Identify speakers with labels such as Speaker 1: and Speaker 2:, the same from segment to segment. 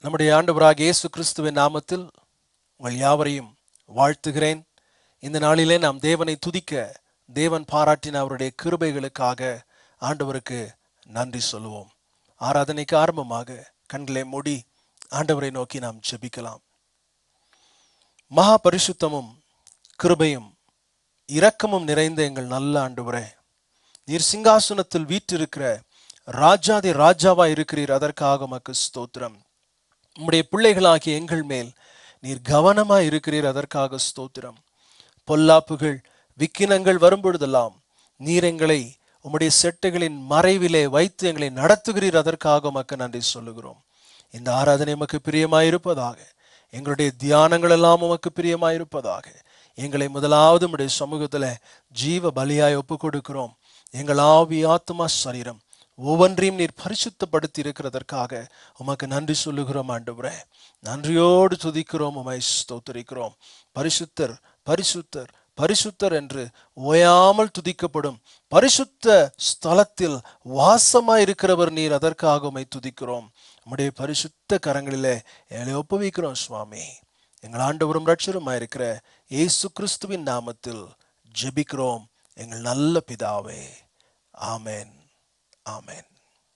Speaker 1: நம்முடைய ஆண்டவராக இயேசு கிறிஸ்துவின் நாமத்தில் உங்கள் யாவரையும் வாழ்த்துகிறேன் இந்த நாளிலே நாம் தேவனை துதிக்க தேவன் பாராட்டின அவருடைய கிருபைகளுக்காக ஆண்டவருக்கு நன்றி சொல்லுவோம் ஆராதனைக்கு ஆரம்பமாக கண்களை மூடி ஆண்டவரை நோக்கி நாம் ஜெபிக்கலாம் மகா பரிசுத்தமும் கிருபையும் இரக்கமும் நிறைந்த எங்கள் நல்ல ஆண்டவரே நீர் சிங்காசனத்தில் வீற்றிருக்கிற ராஜாதி ராஜாவா இருக்கிறீர் அதற்காக உமக்கு ஸ்தோத்திரம் உம்முடைய பிள்ளைகளாகிய எங்கள் மேல் நீர் கவனமாய் இருக்கிறீர் அதற்காக ஸ்தோத்திரம் பொல்லாப்புகள் விக்கினங்கள் வரும்பொழுதெல்லாம் நீர் எங்களை உம்முடைய செட்டுகளின் மறைவிலே வைத்து எங்களை நடத்துகிறீர் அதற்காக உமக்கு நன்றி சொல்லுகிறோம் இந்த ஆராதனை உமக்கு பிரியமாயிருப்பதாக எங்களுடைய தியானங்கள் எல்லாம் உமக்கு பிரியமாயிருப்பதாக எங்களை முதலாவது உம்முடைய சமூகத்துல ஜீவ பலியாய் ஒப்பு கொடுக்கிறோம் எங்கள் ஆவி ஆத்மா சரீரம் ஒவ்வொன்றையும் நீர் பரிசுத்தப்படுத்தி இருக்கிறதற்காக உமக்கு நன்றி சொல்லுகிறோம் ஆண்டவரே நன்றியோடு துதிக்கிறோம் உமை ஸ்தோத்தரிக்கிறோம் பரிசுத்தர் பரிசுத்தர் பரிசுத்தர் என்று ஓயாமல் துதிக்கப்படும் பரிசுத்த ஸ்தலத்தில் வாசமாய் இருக்கிறவர் நீர் அதற்காக உமை துதிக்கிறோம் உம்முடைய பரிசுத்த கரங்களிலே எங்களை ஒப்புவிக்கிறோம் சுவாமி எங்கள் ஆண்டவரும் ரட்சருமாய் இருக்கிற இயேசு கிறிஸ்துவின் நாமத்தில் ஜெபிக்கிறோம் எங்கள் நல்ல பிதாவே ஆமென் ஆமென்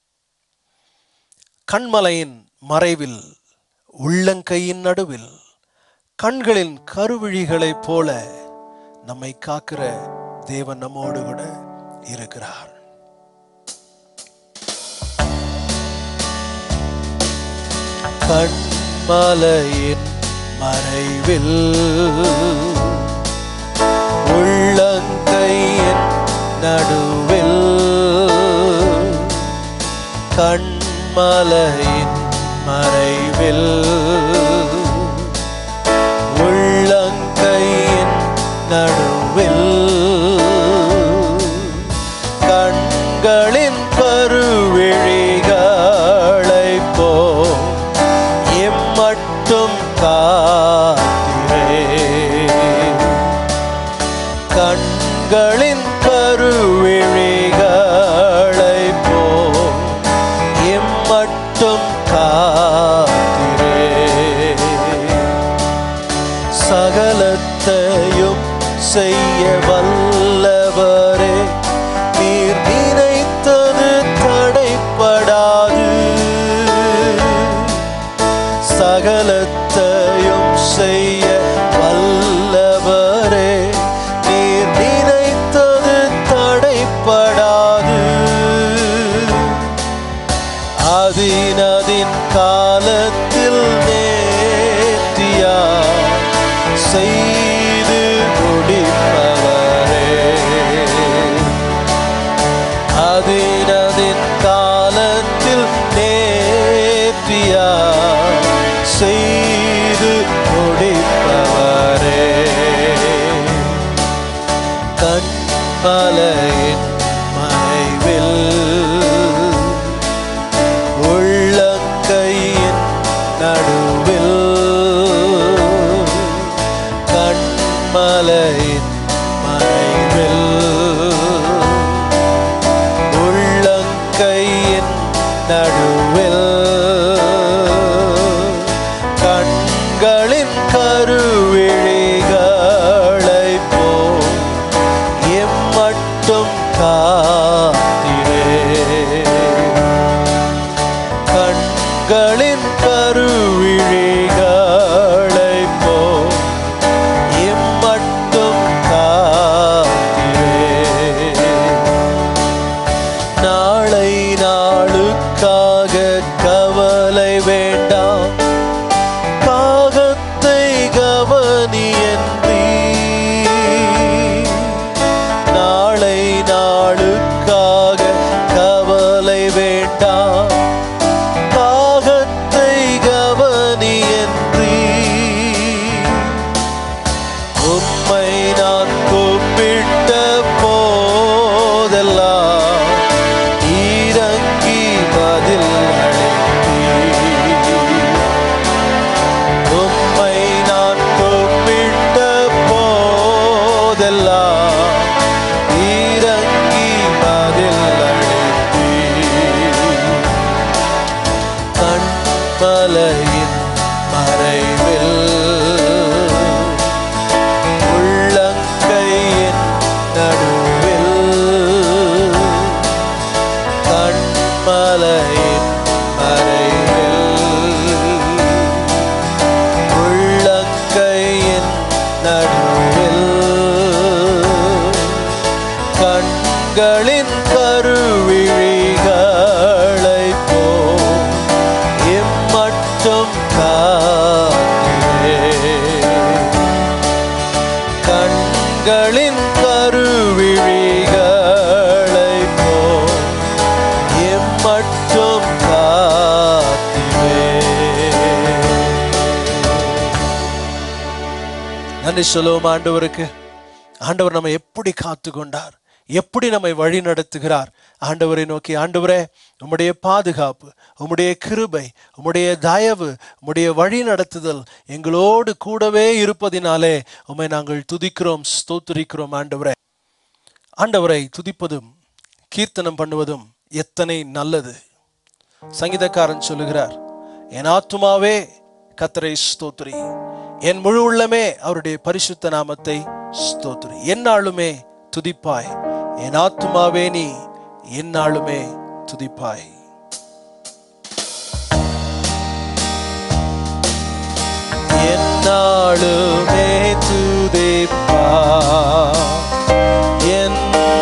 Speaker 1: கண்மலையின் மறைவில் உள்ளங்கையின் நடுவில் கண்களின் கருவிழிகளைப் போல நம்மை காக்கிற தேவன் நம்மோடு கூட இருக்கிறார் கண்மலையின் மறைவில் உள்ளங்கையின் நடுவில் கண்மலையின் மறைவில் உள்ளங்கையின் நடுவில் கண்களின் கருவிழிகளை போ எம்மட்டும் காத்திரே கண்களின் கருவிழிகளை போ எம்மட்டும் காத்திரே சகலத்தையும் செய்ய வல்லவரே நீர் நினைத்தது தடைப்படாது சகலத்தையும் செய்ய வல்லவரே நீர் நினைத்தது தடைப்படாது அதினதின் காலத்தில் நேர்த்தியா செய்து முடிப்பவரே அதினதின் காலத்தில் நேர்த்தியா செய்து முடிப்பவரே கண்மலையின் மறைவில் உள்ளங்கையின் நடுவில் கண்மலையின் மறைவில் உள்ளங்கையின் நடுவில் கண்களின் கருவிழிகளை போ எம்மட்டும் காத்திரே கண்களின் கருவிழிகளை போ எம்மட்டும் காத்திரே நாளை நாளுக்காக கவலை வேண்டாம் காகத்தை கவனியன்றி நாளை நாளுக்காக கவலை வேண்டாம் காகத்தை கவனியன்றி உம்மை நான் கூப்பிட்ட போதெல்லாம் இறங்கி பதில் அளித்தீர் கண்மலையின் மறைவில் உள்ளங்கையின் நடுவில் கண்மலையின் மறைவில் உள்ளங்கையின் நடுவில் கண்களின் கருவிழிகளை போ இம்மட்டும் காத்திரே கண்களின் கருவிழிகளை போ இம்மட்டும் காத்திரே நன்றி சொல்லுவோம் ஆண்டவருக்கு ஆண்டவர் நம்மை எப்படி காத்து கொண்டார் எப்படி நம்மை வழி நடத்துகிறார் ஆண்டவரை நோக்கி ஆண்டவரே உம்முடைய பாதுகாப்பு உம்முடைய கிருபை உம்முடைய தயவு உம்முடைய வழி நடத்துதல் எங்களோடு கூடவே இருப்பதினாலே உம்மை நாங்கள் துதிக்கிறோம் ஸ்தோத்திரிக்கிறோம் ஆண்டவரே ஆண்டவரை துதிப்பதும் கீர்த்தனம் பண்ணுவதும் எத்தனை நல்லது சங்கீதக்காரன் சொல்லுகிறார் என் ஆத்துமாவே கத்தரை ஸ்தோத்திரி என் முழு உள்ளமே அவருடைய பரிசுத்த நாமத்தை ஸ்தோத்திரி என்னாலுமே துதிப்பாய் என் ஆத்துமாவே நீ என்னாலுமே துதிப்பாய் என்னாலுமே துதிப்பாய் என்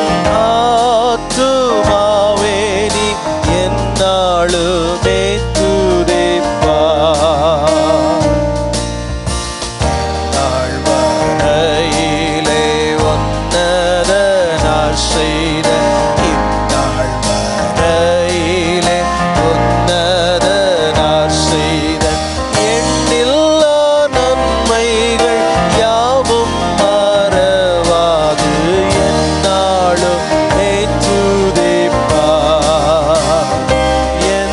Speaker 1: ஆத்துமாவே நீ என்னாலுமே துதிப்பாய் தாழ்வரையிலே ஒன்னத நான் செய்த இத்தாழ்வரையிலே ஒன்னத நான் செய்த எண்ணில்லா நன்மைகள் யாவும் மறவாது என்னாலும் ஏற்றுதிப்பார் என்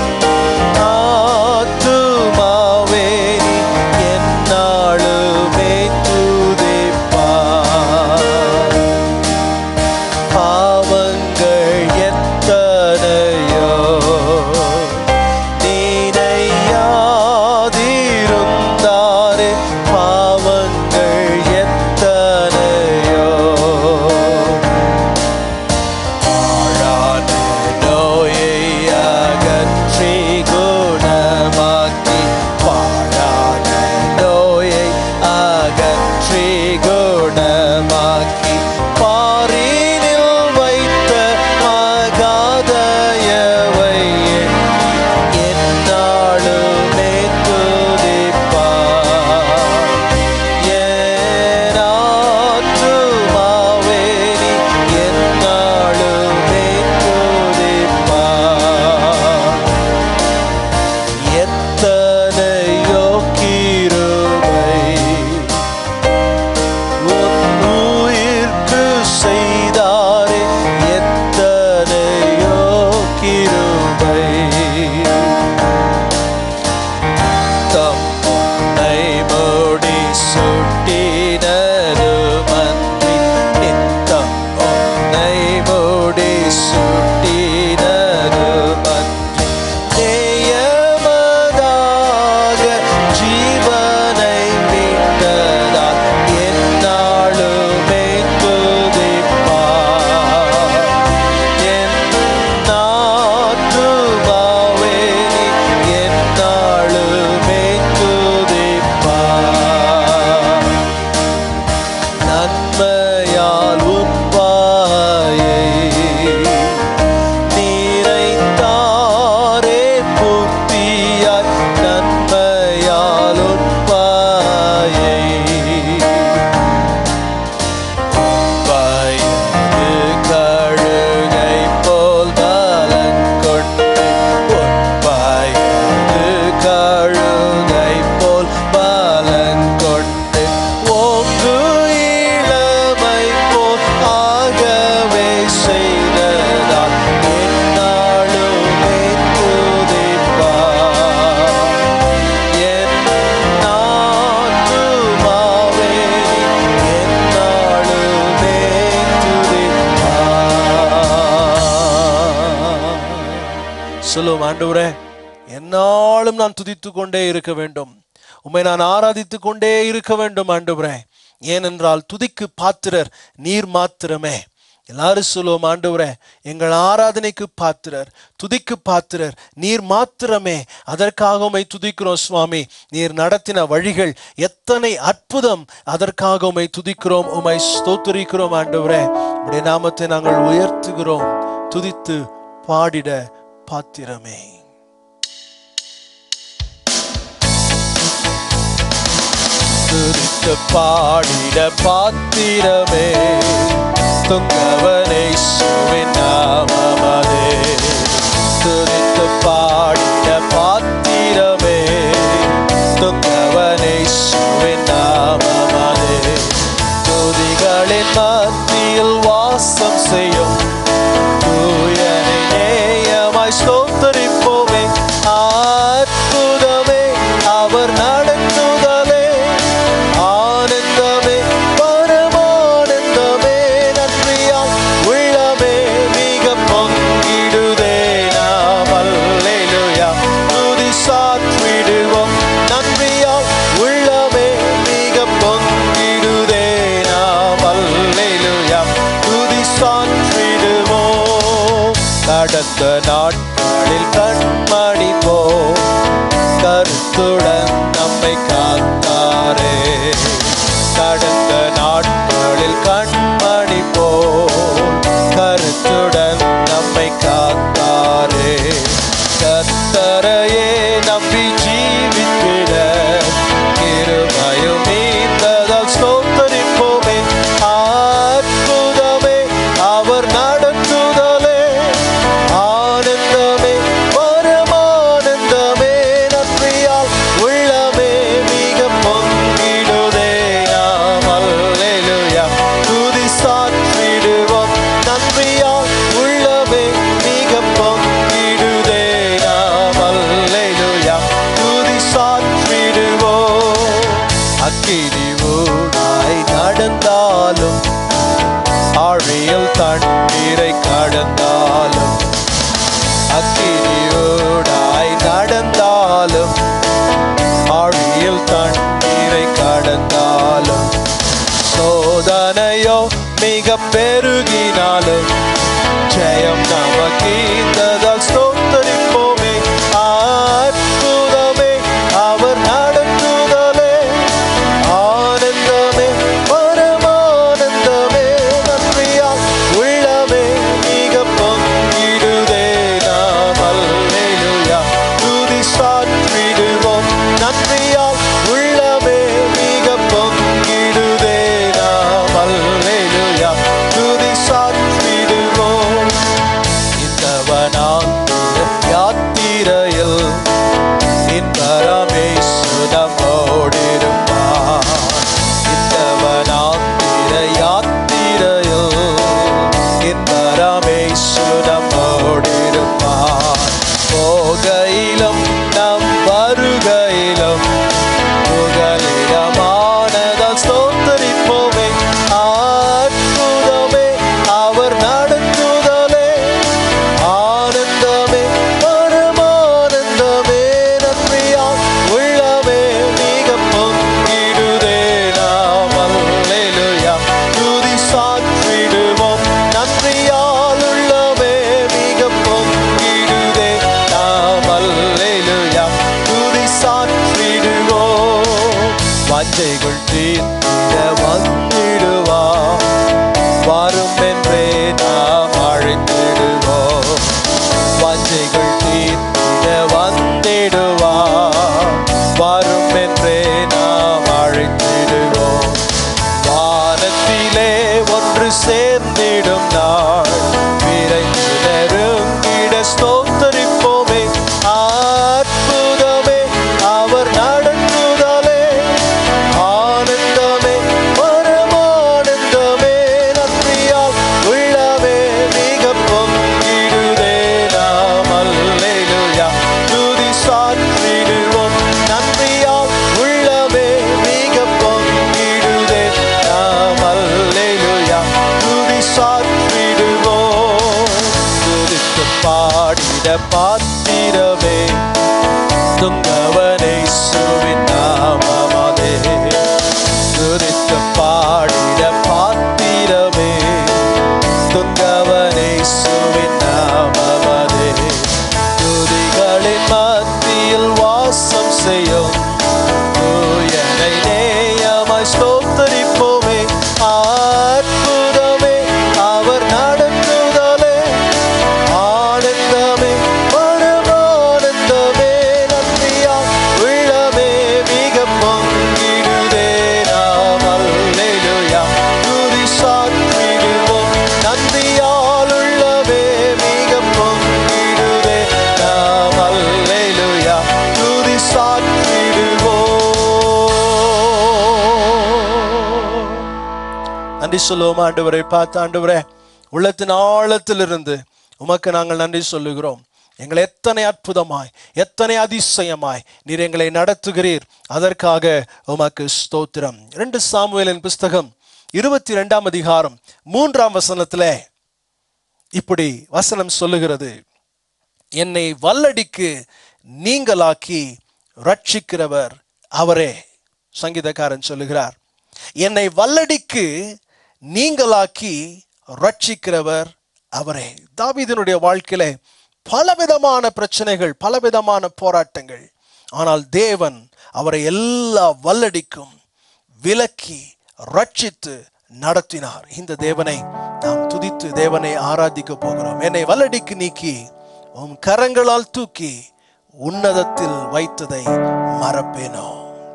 Speaker 1: ஆத்துமாவே நீ என்னாலுமே துதிப்பார் பாவங்கள் எத்தனையோ நினையாதிருந்தாரே பாவங்கள் எத்தனையோ ஆழான நோயை அகற்றி குணமாக்கி பாழான நோயை அகற்றி குணமாக்கி பாரினில் வைத்த மகாதயவை எண்ணி என்னாலுமே துதிப்பார் என் ஆத்துமாவே நீ என்னாலுமே துதிப்பார் எத்தனையோ கிருபை உன் உயிர்க்கு செய்தாரே எத்தனையோ கிருபை தம் உன்னை மூடி சுட்டினது மன்றி நித்தம் உன்னை மூடி சுட்டினது மன்றி நேயமதாக ஜீவனை மீட்டதால் என்னாலுமே துதிப்பார் என் ஆத்துமாவே நீ என்னாலுமே துதிப்பார் நன்மையால் உன்பாயை நீரைத்தாரே புத்தியாய் நன்மையால் உன்பாயை வயது கழுகை போல் பலங்கொண்டு உன் வயது கழுகை போல் பலங்கொண்டு ஓங்கு இளமை போல் ஆகவே செய்ததால் என்னாலுமே துதிப்பார் என் ஆத்துமாவே என்னாலுமே துதிப்பார் சொல்லுவோம் ஆண்டவரே என் என்னாலும் நான் துதித்து கொண்டே இருக்க வேண்டும் உம்மை நான் ஆராதித்து கொண்டே இருக்க வேண்டும் ஆண்டவரே ஏனென்றால் துதிக்கு பாத்திரர் நீர் மாத்திரமே எல்லாரும் சொல்லுவோம் ஆண்டவரே எங்கள் ஆராதனைக்கு பாத்திரர் துதிக்கு பாத்திரர் நீர் மாத்திரமே அதற்காக உமை துதிக்கிறோம் சுவாமி நீர் நடத்தின வழிகள் எத்தனை அற்புதம் அதற்காக உமை துதிக்கிறோம் உமை ஸ்தோத்தரிக்கிறோம் ஆண்டவரே உடைய நாமத்தை நாங்கள் உயர்த்துகிறோம் துதித்து பாடிட பாத்திரமே துதித்து பாடிட பாத்திரமே துங்கவனை சுவின் நாமமதே துதித்து பாடிட பாத்திரமே துங்கவனை சுவின் நாமமதே துதிகளின் மத்தியில் வாசம் செய்யும் தூயனை நேயமாய் ஸ்தோத்தரிப்போமே அற்புதமே அவர் நடத்துதலே ஆனந்தமே பரமானந்தமே நன்றியால் உள்ளமே மிக பொங்கிடுதே நாம் அல்லேலூயா துதி சாற்றிடுவோம் நன்றியால் உள்ளமே மிக பொங்கிடுதே நாம் அல்லேலூயா துதி சாற்றிடுவோம் கடந்த நாட்களில் கண்மணி போ கருத்துடன் நம்மை காத்தாரே கடந்த நாட்களில் கண்மணி போ கருத்துடன் நம்மை காத்தாரே கத்தரையே நம்பி ஜீவித்திட கிருபையும் நீந்ததால் ஸ்தோத்தரிப்போமே அற்புதமே அவர் நடத்துதலே ஆனந்தமே பரமானந்தமே நன்றியால் உள்ளமே மிக பொங்கிடுதே நாம் அல்லேலூயா துதி சாற்றிடுவோம் நன்றியால் உள்ளமே மிக பொங்கிடுதே நாம் அல்லேலூயா துதி சாற்றிடுவோம் அக்கினி ஊடாய் நடந்தாலும் ஆழியில் தண்ணீரை கடந்தாலும் அக்கினியோடாய் நடந்தாலும் ஆழியில் தண்ணீரை கடந்தாலும் சோதனையோ மிக பெருகினாலும் ஜெயம் நமக்கு இந்ததால் ஸ்தோத்தரிப்போமே அற்புதமே அவர் நடத்துதலே ஆனந்தமே பரமானந்தமே நன்றியால் உள்ளமே மிக பொங்கிடுதே நாம் அல்லேலூயா துதி சாற்றிடுவோம் நன்றியால் உள்ளமே மிக பொங்கிடுதே நாம் அல்லேலூயா துதி சாற்றிடுவோம் இந்தவனாந்திர யாத்திரையில் இன்பரமே சுதமோடிருப்பார் இந்தவனாந்திர யாத்திரையில் இன்பரமே சுதமோடிருப்பார் போகையிலும் நம் வருகையிலும் புகலிடமானதால் ஸ்தோத்தரிப்போமே அற்புதமே அவர் நடத்துதலே ஆனந்தமே பரமானந்தமே நன்றியால் உள்ளமே மிக பொங்கிடுதே நாம் அல்லேலூயா துதி சாற்றிடுவோம் நன்றியால் உள்ளமே மிக பொங்கிடுதே நாம் அல்லேலூயா துதி சாற்றிடுவோம் வாஞ்சைகள் தீர்த்திட வந்திடுவார் வரும் என்றே நாம் அழைத்திடுவோம் வாஞ்சைகள் தீர்த்திட வந்திடுவார் வரும் என்றே நாம் அழைத்திடுவோம் வானத்திலே ஒன்று சேர்ந்திடும் நாள் விரைந்து நெருங்கிட ஸ்தோத்தரிப்போமே அற்புதமே அவர் நடத்துதலே ஆனந்தமே துதித்தவனேசுவின் நாமமதே துதித்து பாடிட பாத்திரமே துங்கவனேசுவின் நாமமதே துதிகளின் மத்தியில் வாசம் செய்யும் தூயனை நேயமாய் ஸ்தோத்தரிப்போமே அற்புதமே அவர் நடத்துதலே ஆனந்தமே மனமானந்தமே நன்றியா உள்ளமே மிக பொங்கிடுதே நாம் அல்லேலூயா துதி சாற்றிடுவோம் நன்றியால் உள்ளமே மிக பொங்கிடுதே நாம் அல்லேலூயா துதி சாற்றிடுவோம் நன்றி சொல்லுவோம் ஆண்டவரை பார்த்து ஆண்டவரே உள்ளத்தின் ஆழத்திலிருந்து உமக்கு நாங்கள் நன்றி சொல்லுகிறோம் எங்களை எத்தனை அற்புதமாய் எத்தனை அதிசயமாய் நீர் எங்களை நடத்துகிறீர் அதற்காக உமக்கு ஸ்தோத்திரம் ரெண்டு சாமுவேலின் புஸ்தகம் இருபத்தி ரெண்டாம் அதிகாரம் மூன்றாம் வசனத்திலே இப்படி வசனம் சொல்லுகிறது என்னை வல்லடிக்கு நீங்களாக்கி ரட்சிக்கிறவர் அவரே சங்கீதக்காரன் சொல்லுகிறார் என்னை வல்லடிக்கு நீங்களாக்கி ரட்சிக்கிறவர் அவரே தாவீதினுடைய வாழ்க்கையிலே பலவிதமான பிரச்சனைகள் பலவிதமான போராட்டங்கள் ஆனால் தேவன் அவரை எல்லா வல்லடிக்கும் விலக்கி ரட்சித்து நடத்தினார் இந்த தேவனை நாம் துதித்து தேவனை ஆராதிக்க போகிறோம் என்னை வல்லடிக்கு நீக்கி உன் கரங்களால் தூக்கி உன்னதத்தில் வைத்ததை மறப்பேனோ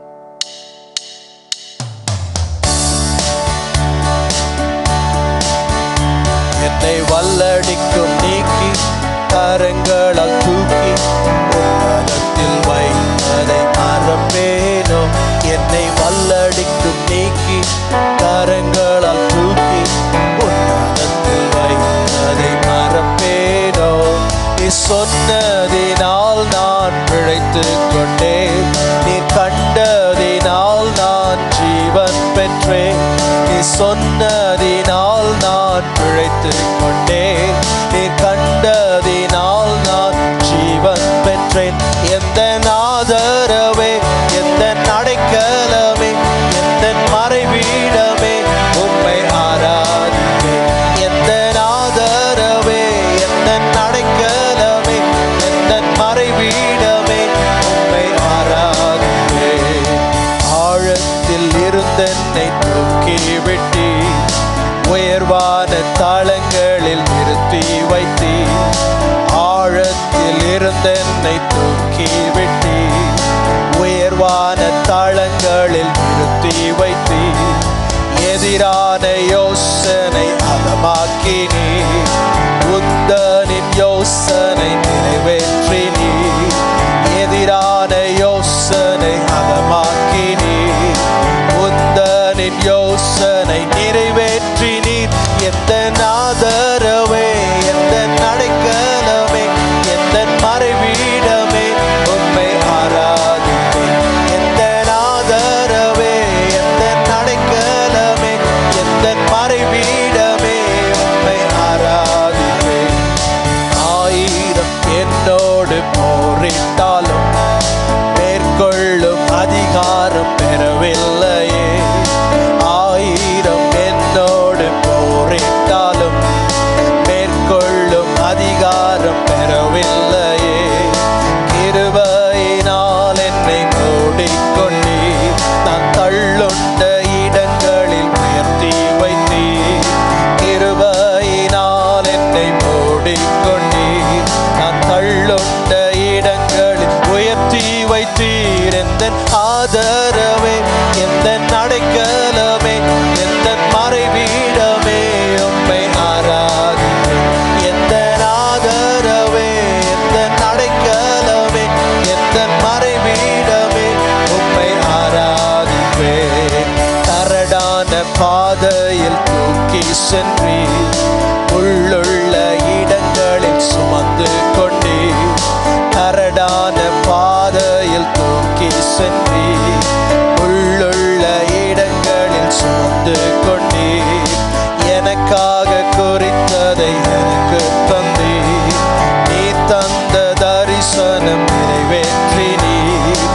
Speaker 1: என்னை வல்லடிக்கும் நீக்கி கரங்களால் தூக்கி உன்னதத்தில் வைத்ததை மறப்பேனோ என்னை வல்லடிக்கும் நீக்கி கரங்களால் தூக்கி உன்னதத்தில் வைத்ததை மறப்பேனோ நீ சொன்னதினால் நான் பிழைத்துக் கொண்டேன் நீ கண்டதினால் நான் ஜீவன் பெற்றேன் நீ சொன்னதினால் நான் பிழைத்துக் கொண்டேன் நீ கண்டதினால் நான் ஜீவன் பெற்றேன் எந்த ஆதரவே எந்த அடைக்கலமே எந்த மறைவீடமே உம்மை ஆராதிப்பேன் எந்த ஆதரவே எந்த அடைக்கலமே எந்த மறைவீடமே உம்மை ஆராதிப்பேன் ஆழத்தில் இருந்தென்னை தூக்கி விட்டி உயர்வான தாளங்களில் நிறுத்தி வைத்தி ஆழத்தில் இருந்தென்னை தூக்கி விட்டி உயர்வான தாளங்களில் நிறுத்தி வைத்தி எதிரான யோசனை அகமாக்கினீ உந்தனின் யோசனை நிறைவேற்றினீ எதிரான யோசனை அகமாக்கினீ உந்தனின் யோசனை நிறைவேற்றினீர் எந்த ஆதரவே எந்த அடைக்கலமே எந்த மறைவீடமே உண்மை ஆராதிப்பேன் எந்த ஆதரவே எந்த அடைக்கலமே எந்த மறைவீடமே உண்மை ஆராதிப்பேன் ஆயிரம் என்னோடு போரிட்டாலும் மேற்கொள்ளும் அதிகாரம் பெறவில்லையே ஆயிரம் என்னோடு போரிட்டாலும் மேற்கொள்ளும் அதிகாரம் பெறவில்லையே கிருபையினால் என்னை மூடிக்கொண்டீ நான் தள்ளுண்ட இடங்களில் உயர்த்தி வைத்தீ கிருபையினால் என்னை மூடிக்கொண்டீ நான் தள்ளுண்ட இடங்களில் உயர்த்தி வைத்தீர் எந்த ஆதரவே எந்த அடைக்கலமே எந்த மறைவீடமே உம்மை ஆராதிப்பேன் எந்த ஆதரவே எந்த அடைக்கலமே எந்த மறைவீடமே உம்மை ஆராதிப்பேன் கரடான பாதையில் தூக்கி சென்றீர் உள்ளுள்ள இடங்களில் சுமந்து கொண்டீர் கரடான பாதையில் தூக்கி சென்றீர் உள்ளுள்ள இடங்களில் சுமந்து கொண்டீர் எனக்காக குறித்ததை எனக்கு தந்தீர் நீ தந்த தரிசனம் நிறைவேற்றினீர்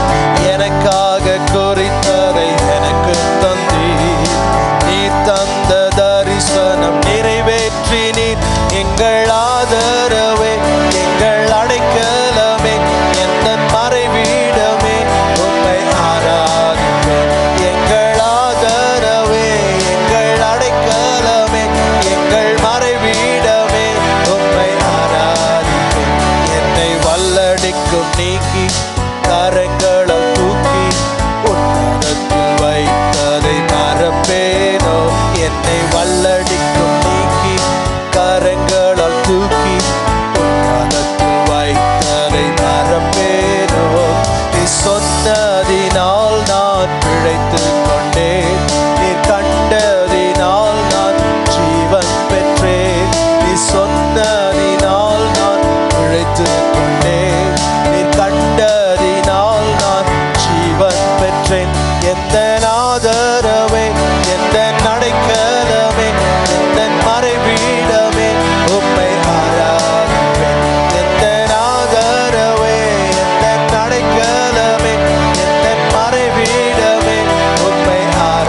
Speaker 1: கண்டதினால் நான் பிழைத்துக் கொண்டேன் நீர் கண்டதினால் நான் ஜீவன் பெற்றேன் நீ சொன்னதினால் நான் பிழைத்துக் கொண்டேன் நீர் கண்டதினால் நான் ஜீவன் பெற்றேன் எந்த ஆதரவே எந்த நடைக்கலமே எந்த மறைவீடமே உம்மை ஆராதிப்பேன் எந்த ஆதரவே எந்த நடைக்கலமே எந்த மறைவீடமே உம்மை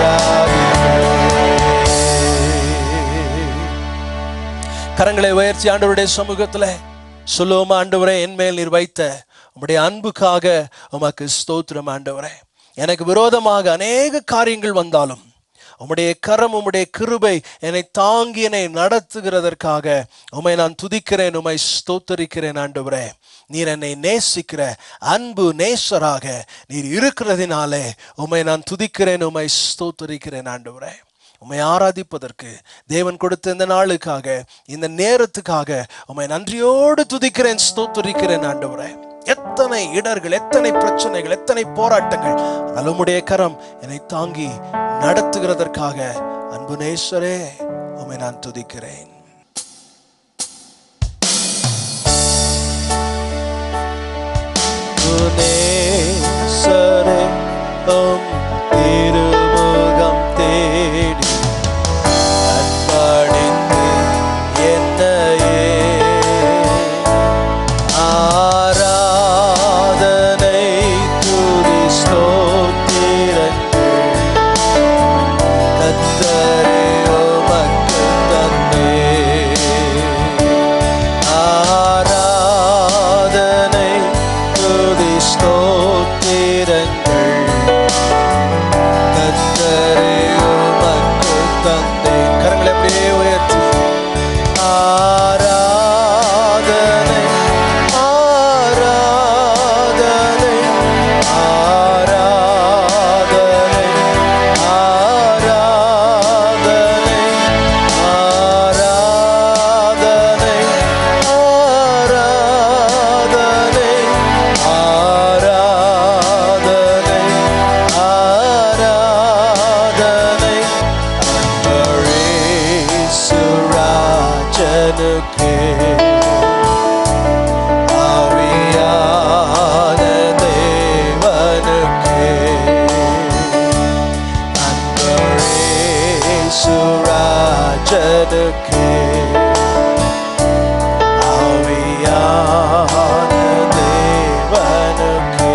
Speaker 1: ஆராதிப்பேன் கரங்களை உயர்த்தி ஆண்டவருடைய சமூகத்துல சொல்லுவோம் ஆண்டவரே என் மேல் நீர் வைத்த உம்முடைய அன்புக்காக உமக்கு ஸ்தோத்திரம் ஆண்டவரே எனக்கு விரோதமாக அநேக காரியங்கள் வந்தாலும் உம்முடைய கரம் உம்முடைய கிருபை என்னை தாங்கி என்னை நடத்துகிறதற்காக உம்மை நான் துதிக்கிறேன் உம்மை ஸ்தோத்தரிக்கிறேன் ஆண்டவரே நீர் என்னை நேசிக்கிற அன்பு நேசராக நீர் இருக்கிறதினாலே உம்மை நான் துதிக்கிறேன் உம்மை ஸ்தோத்தரிக்கிறேன் ஆண்டவரே உம்மை ஆராதிப்பதற்கு தேவன் கொடுத்த இந்த நாளுக்காக இந்த நேரத்துக்காக உம்மை நன்றியோடு துதிக்கிறேன் ஸ்தோத்தரிக்கிறேன் ஆண்டவரே எத்தனை இடர்கள் எத்தனை பிரச்சனைகள் எத்தனை போராட்டங்கள் ஆனால் உம்முடைய கரம் என்னை தாங்கி நடத்துகிறதற்காக அன்பு நேசரே உம்மை நான் துதிக்கிறேன் நேசரே உம் திருமுகம் தேடி அன்பணித்து என்னையே ஆராதனை துதி ஸ்தோத்திரங்கள் கத்தரே உமக்கு தந்தே ஆராதனை துதி ஸ்தோத்திரங்கள் கத்தரே உமக்கு தந்தே கரங்களை அப்படியே உயர்த்தி ஆராதனை ஆராதனை ஆராதனை ஆராதனை ஆராதனை ஆராதனை ஆராதனை ஆராதனை அன்பரே சுராஜனுக்கே ஆவியான தேவனுக்கே அன்பரே சுராஜனுக்கே ஆவியான தேவனுக்கே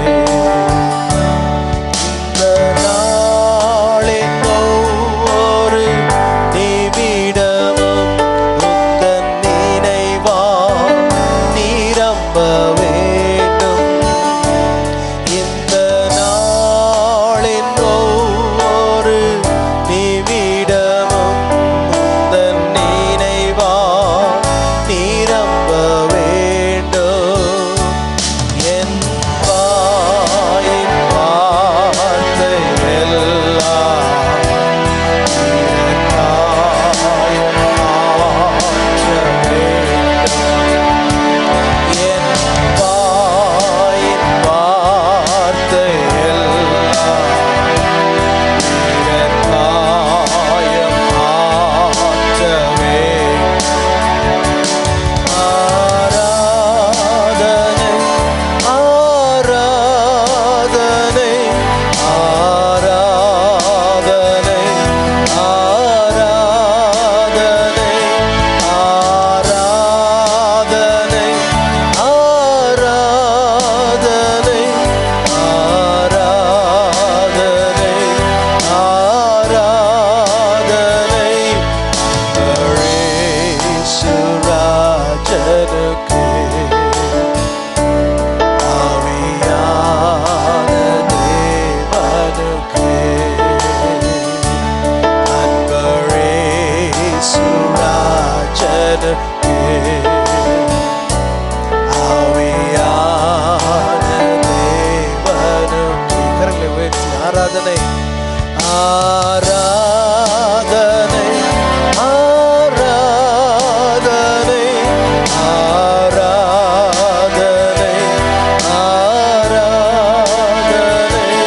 Speaker 1: இந்த நாளின் ஒவ்வொரு நிமிடமும் உந்தன் நினைவா நிரம்ப வேண்டும் இந்த நாளின் ஒவ்வொரு நிமிடமும் உந்தன் நினைவா நிரம்ப வேண்டும் என் வாயின் வார்த்தை எல்லாம் எனக்காயும் ஆற்ற வேண்டும். என் வாயின் வார்த்தை எல்லாம் எனக்காயும் ஆற்ற வேண்டும். ஆராதனை ஆராதனை ஆராதனை ஆராதனை ஆராதனை ஆராதனை ஆராதனை ஆராதனை சுராஜனுக்கு ஆவியான தேவனுக்கு அன்பரே சுராஜனுக்கு ஆவியான தேவனுக்கு கரங்களை உயர்த்தி ஆராதனை ஆராதனை ஆராதனை ஆராதனை ஆராதனை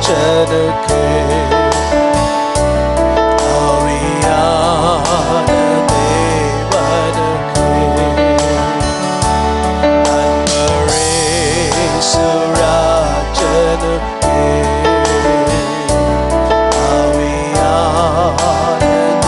Speaker 1: ராஜனுக்கே ஆவியான தேவனுக்கே அன்பரேசு ராஜனுக்கே ஆவியான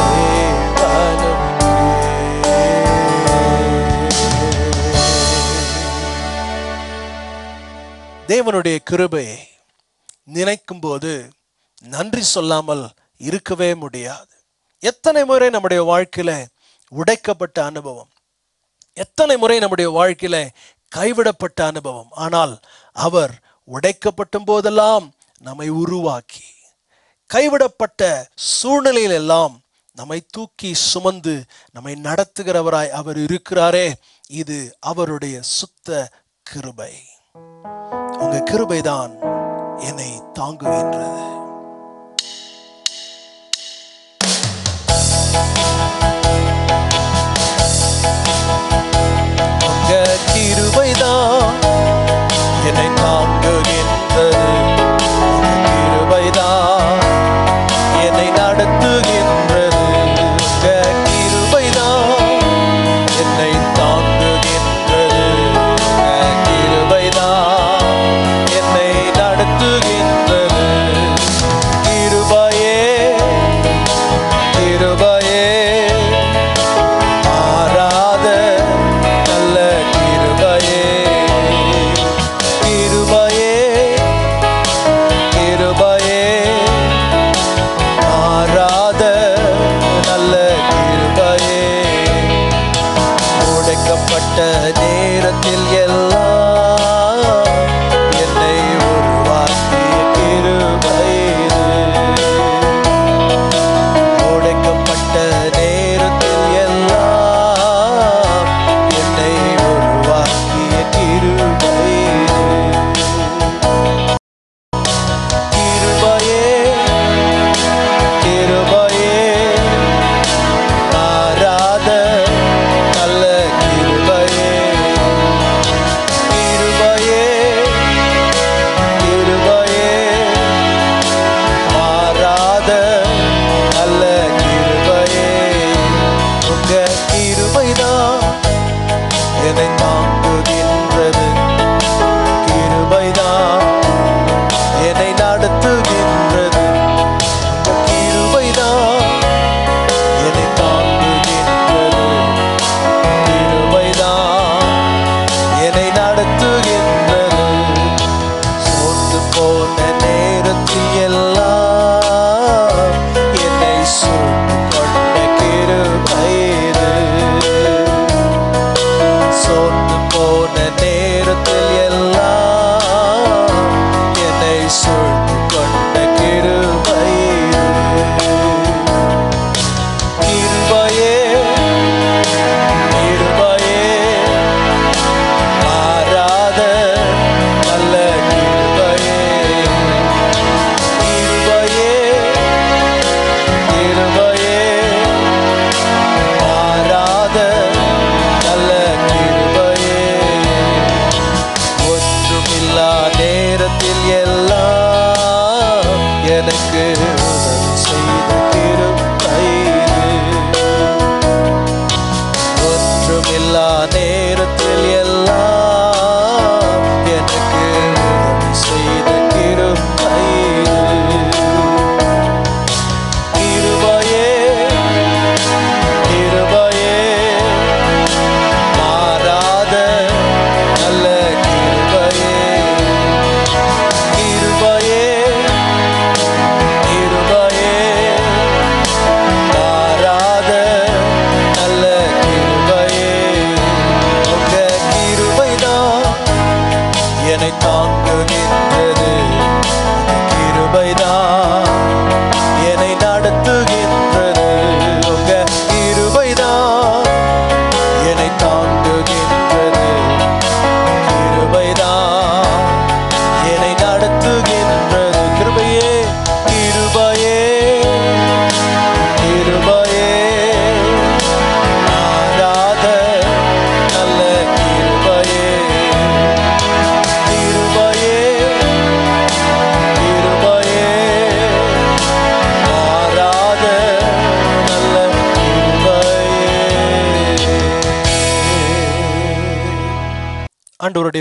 Speaker 1: தேவனுக்கே தேவனுடைய கிருபையை நினைக்கும் போது நன்றி சொல்லாமல் இருக்கவே முடியாது எத்தனை முறை நம்முடைய வாழ்க்கையில உடைக்கப்பட்ட அனுபவம் எத்தனை முறை நம்முடைய வாழ்க்கையில கைவிடப்பட்ட அனுபவம் ஆனால் அவர் உடைக்கப்படும் போதெல்லாம் நம்மை உருவாக்கி கைவிடப்பட்ட சூழ்நிலையில் எல்லாம் நம்மை தூக்கி சுமந்து நம்மை நடத்துகிறவராய் அவர் இருக்கிறாரே இது அவருடைய சுத்த கிருபை உங்க கிருபைதான் என்னை தாங்குகின்றது உங்க கிருபைதான் என்னை தாங்குகின்றது உங்க கிருபைதான் என்னை நடத்துகின்றது உங்க கிருபைதான் என்னை தாங்குகின்றது உங்க கிருபைதான் என்னை நடத்துகின்றது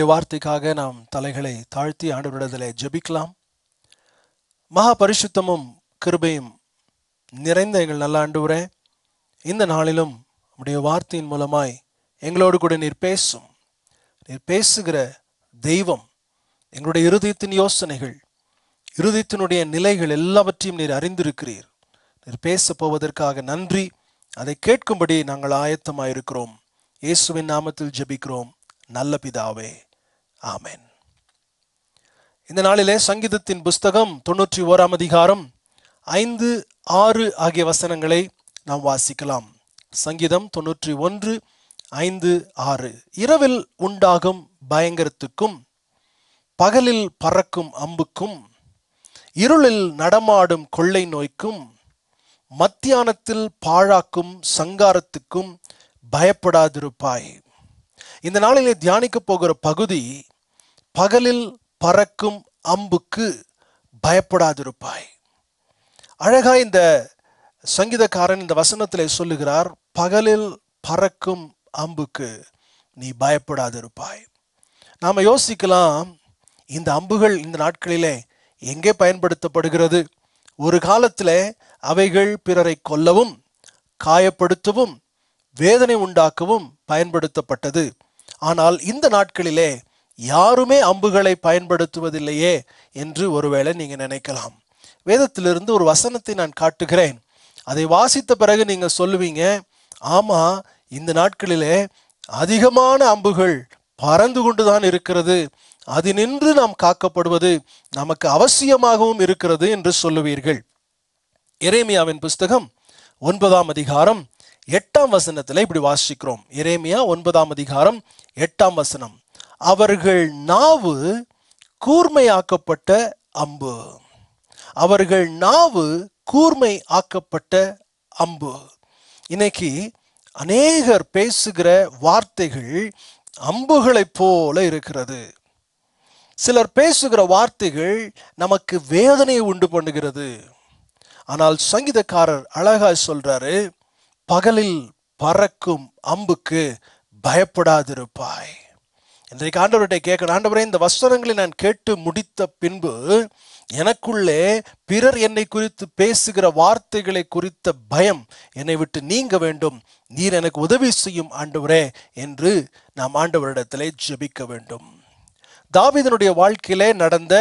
Speaker 1: தேவனுடைய வார்த்தைக்காக நாம் தலைகளை தாழ்த்தி ஆண்டவரிடத்திலே ஜெபிக்கலாம் மகா பரிசுத்தமும் கிருபையும் நிறைந்த எங்கள் நல்ல ஆண்டவரே இந்த நாளிலும் உடைய வார்த்தையின் மூலமாய் எங்களோடு கூட நீர் பேசும் நீர் பேசுகிற தெய்வம் எங்களுடைய இருதயத்தின் யோசனைகள் இருதயத்தினுடைய நிலைகள் எல்லாவற்றையும் நீர் அறிந்திருக்கிறீர் நீர் பேச போவதற்காக நன்றி அதை கேட்கும்படி நாங்கள் ஆயத்தமாயிருக்கிறோம் இயேசுவின் நாமத்தில் ஜெபிக்கிறோம் நல்ல பிதாவே ஆமென் இந்த நாளிலே சங்கீதத்தின் புஸ்தகம் தொண்ணூற்றி ஓராம் அதிகாரம் ஐந்து ஆறு ஆகிய வசனங்களை நாம் வாசிக்கலாம் சங்கீதம் தொண்ணூற்றி ஒன்று ஐந்து ஆறு இரவில் உண்டாகும் பயங்கரத்துக்கும் பகலில் பறக்கும் அம்புக்கும் இருளில் நடமாடும் கொள்ளை நோய்க்கும் மத்தியானத்தில் பாழாக்கும் சங்காரத்துக்கும் பயப்படாதிருப்பாய் இந்த நாளிலே தியானிக்க போகிற பகுதி பகலில் பறக்கும் அம்புக்கு பயப்படாதிருப்பாய் அழகா இந்த சங்கீதக்காரன் இந்த வசனத்திலே சொல்லுகிறார் பகலில் பறக்கும் அம்புக்கு நீ பயப்படாதிருப்பாய் நாம யோசிக்கலாம் இந்த அம்புகள் இந்த நாட்களிலே எங்கே பயன்படுத்தப்படுகிறது ஒரு காலத்திலே அவைகள் பிறரை கொல்லவும் காயப்படுத்தவும் வேதனை உண்டாக்கவும் பயன்படுத்தப்பட்டது ஆனால் இந்த நாட்களிலே யாருமே அம்புகளை பயன்படுத்துவதில்லையே என்று ஒருவேளை நீங்க நினைக்கலாம் வேதத்திலிருந்து ஒரு வசனத்தை நான் காட்டுகிறேன் அதை வாசித்த பிறகு நீங்க சொல்லுவீங்க ஆமா இந்த நாட்களிலே அதிகமான அம்புகள் பறந்து கொண்டுதான் இருக்கிறது அதினின்று நாம் காக்கப்படுவது நமக்கு அவசியமாகவும் இருக்கிறது என்று சொல்லுவீர்கள் எரேமியாவின் புஸ்தகம் ஒன்பதாம் அதிகாரம் எட்டாம் வசனத்தில் இப்படி வாசிக்கிறோம் எரேமியா ஒன்பதாம் அதிகாரம் எட்டாம் வசனம் அவர்கள் நாவு கூர்மையாக்கப்பட்ட அம்பு அவர்கள் நாவு கூர்மை ஆக்கப்பட்ட அம்பு இன்னைக்கு அநேகர் பேசுகிற வார்த்தைகள் அம்புகளைப் போல இருக்கிறது சிலர் பேசுகிற வார்த்தைகள் நமக்கு வேதனையை உண்டு பண்ணுகிறது ஆனால் சங்கீதக்காரர் அழகா சொல்றாரு பகலில் பறக்கும் அம்புக்கு பயப்படாதிருப்பாய் இன்றைக்கு ஆண்டவர்கிட்ட கேட்கணும் ஆண்டவரே இந்த வசனங்களை நான் கேட்டு முடித்த பின்பு எனக்குள்ளே பிறர் என்னை குறித்து பேசுகிற வார்த்தைகளை குறித்த பயம் என்னை விட்டு நீங்க வேண்டும் நீர் எனக்கு உதவி செய்யும் ஆண்டவரே என்று நாம் ஆண்டவரிடத்திலே ஜெபிக்க வேண்டும் தாவீதனுடைய வாழ்க்கையிலே நடந்த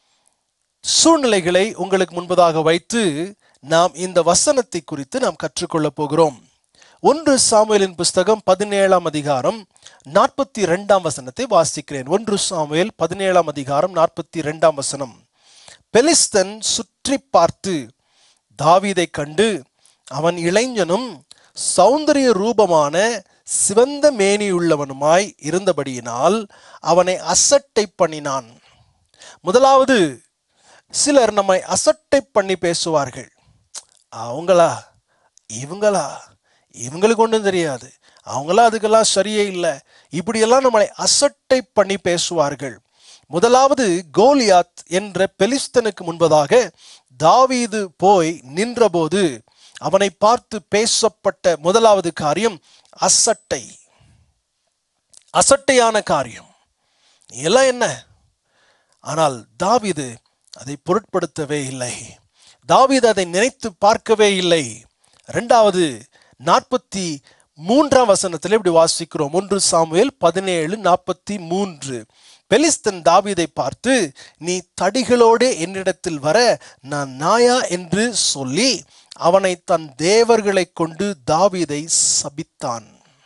Speaker 1: சூழ்நிலைகளை உங்களுக்கு முன்பதாக வைத்து நாம் இந்த வசனத்தை குறித்து நாம் கற்றுக்கொள்ளப் போகிறோம் ஒன்று சாமுவேலின் புஸ்தகம் பதினேழாம் அதிகாரம் நாற்பத்தி இரண்டாம் வசனத்தை வாசிக்கிறேன் ஒன்று சாமுவேல் பதினேழாம் அதிகாரம் நாற்பத்தி இரண்டாம் வசனம் பெலிஸ்தன் சுற்றி பார்த்து தாவீதை கண்டு அவன் இளைஞனும் சௌந்தரிய ரூபமான சிவந்த மேனியுள்ளவனுமாய் இருந்தபடியினால் அவனை அசட்டை பண்ணினான் முதலாவது சிலர் நம்மை அசட்டை பண்ணி பேசுவார்கள் அவங்களா இவங்களா இவங்களுக்கு ஒன்றும் தெரியாது அவங்களாம் அதுக்கெல்லாம் சரியே இல்லை இப்படியெல்லாம் நம்மளை அசட்டை பண்ணி பேசுவார்கள் முதலாவது கோலியாத் என்ற பெலிஸ்தனுக்கு முன்பதாக தாவீது போய் நின்றபோது அவனை பார்த்து பேசப்பட்ட முதலாவது காரியம் அசட்டை அசட்டையான காரியம் எல்லாம் என்ன ஆனால் தாவீது அதை பொருட்படுத்தவே இல்லை தாவீது அதை நினைத்து பார்க்கவே இல்லை இரண்டாவது நாற்பத்தி மூன்றாம் வசனத்தில் இப்படி வாசிக்கிறோம் ஒன்று சாமுவேல் பதினேழு நாற்பத்தி மூன்று பெலிஸ்தன் தாவீதை பார்த்து நீ தடிகளோடு என்னிடத்தில் வர நான் நாயா என்று சொல்லி அவனை தன் தேவர்களை கொண்டு தாவீதை சபித்தான்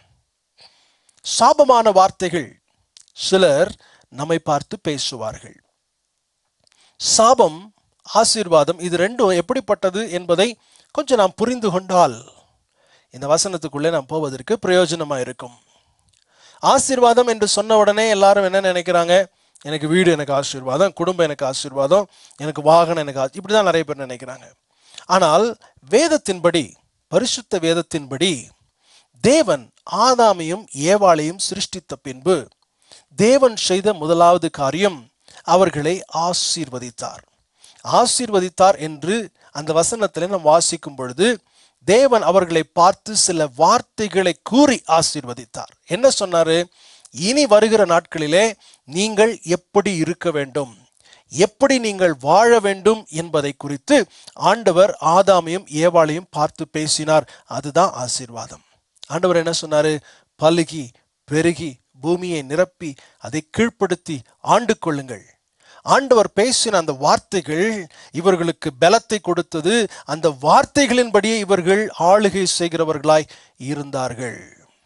Speaker 1: சாபமான வார்த்தைகள் சிலர் நம்மை பார்த்து பேசுவார்கள் சாபம் ஆசீர்வாதம் இது ரெண்டும் எப்படிப்பட்டது என்பதை கொஞ்சம் நாம் புரிந்து கொண்டால் இந்த வசனத்துக்குள்ளே நாம் போவதற்கு பிரயோஜனமா இருக்கும் ஆசீர்வாதம் என்று சொன்ன உடனே எல்லாரும் என்ன நினைக்கிறாங்க எனக்கு வீடு எனக்கு ஆசீர்வாதம் குடும்பம் எனக்கு ஆசீர்வாதம் எனக்கு வாகனம் எனக்கு ஆ- இப்படிதான் நிறைய பேர் நினைக்கிறாங்க ஆனால் வேதத்தின்படி பரிசுத்த வேதத்தின்படி தேவன் ஆதாமையும் ஏவாளையும் சிருஷ்டித்த பின்பு தேவன் செய்த முதலாவது காரியம் அவர்களை ஆசீர்வதித்தார் ஆசீர்வதித்தார் என்று அந்த வசனத்தில் நாம் வாசிக்கும் பொழுது தேவன் அவர்களை பார்த்து சில வார்த்தைகளை கூறி ஆசீர்வதித்தார் என்ன சொன்னாரு இனி வருகிற நாட்களிலே நீங்கள் எப்படி இருக்க வேண்டும் எப்படி நீங்கள் வாழ வேண்டும் என்பதை குறித்து ஆண்டவர் ஆதாமையும் ஏவாளையும் பார்த்து பேசினார் அதுதான் ஆசீர்வாதம் ஆண்டவர் என்ன சொன்னாரு பலுகி பெருகி பூமியை நிரப்பி அதை கீழ்ப்படுத்தி ஆண்டு கொள்ளுங்கள் ஆண்டவர் பேசின அந்த வார்த்தைகள் இவர்களுக்கு பலத்தை கொடுத்தது அந்த வார்த்தைகளின்படியே இவர்கள் ஆளுகை செய்கிறவர்களாய் இருந்தார்கள்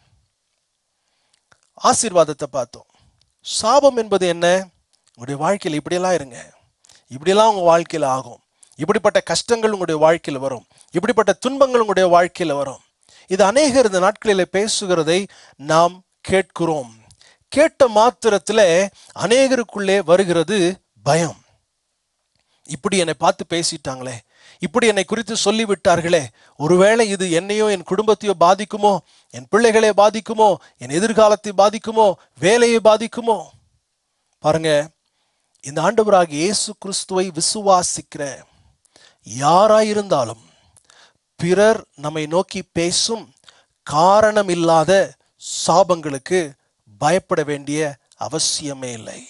Speaker 1: ஆசீர்வாதத்தை பார்த்தோம் சாபம் என்பது என்ன உங்களுடைய வாழ்க்கையில் இப்படியெல்லாம் இருங்க இப்படியெல்லாம் உங்க வாழ்க்கையில் ஆகும் இப்படிப்பட்ட கஷ்டங்கள் உங்களுடைய வாழ்க்கையில் வரும் இப்படிப்பட்ட துன்பங்கள் உங்களுடைய வாழ்க்கையில் வரும் இது அநேகர் இந்த நாட்களில் பேசுகிறதை நாம் கேட்கிறோம் கேட்ட மாத்திரத்தில் அநேகருக்குள்ளே வருகிறது பயம் இப்படி என்னை பார்த்து பேசிட்டாங்களே இப்படி என்னை குறித்து சொல்லிவிட்டார்களே ஒருவேளை இது என்னையோ என் குடும்பத்தையோ பாதிக்குமோ என் பிள்ளைகளை பாதிக்குமோ என் எதிர்காலத்தை பாதிக்குமோ வேலையை பாதிக்குமோ பாருங்க இந்த ஆண்டவராகிய இயேசு கிறிஸ்துவை விசுவாசிக்கிற யாராயிருந்தாலும் பிறர் நம்மை நோக்கி பேசும் காரணமில்லாத சாபங்களுக்கு பயப்பட வேண்டிய அவசியமே இல்லை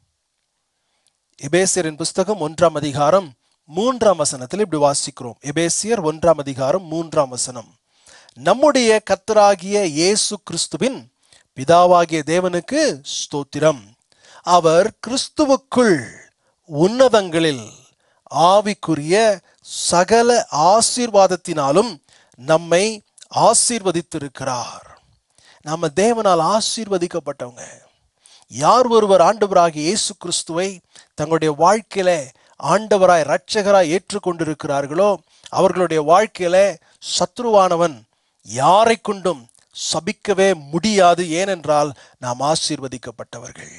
Speaker 1: எபேசியரின் புஸ்தகம் ஒன்றாம் அதிகாரம் மூன்றாம் வசனத்தில் இப்படி வாசிக்கிறோம் எபேசியர் ஒன்றாம் அதிகாரம் மூன்றாம் வசனம் நம்முடைய கத்தராகிய இயேசு கிறிஸ்துவின் பிதாவாகிய தேவனுக்கு ஸ்தோத்திரம் அவர் கிறிஸ்துவுக்குள் உன்னதங்களில் ஆவிக்குரிய சகல ஆசீர்வாதத்தினாலும் நம்மை ஆசீர்வதித்திருக்கிறார் நாம தேவனால் ஆசீர்வதிக்கப்பட்டவங்க யார் ஒருவர் ஆண்டவராகிய இயேசு கிறிஸ்துவை தங்களுடைய வாழ்க்கையில ஆண்டவராய் இரட்சகராய் ஏற்றுக்கொண்டிருக்கிறார்களோ அவர்களுடைய ஏற்றார்களோ வாழ்க்கையில சத்ருவானவன் யாரை கொண்டும் சபிக்கவே முடியாது ஏனென்றால் நாம் ஆசீர்வதிக்கப்பட்டவர்கள்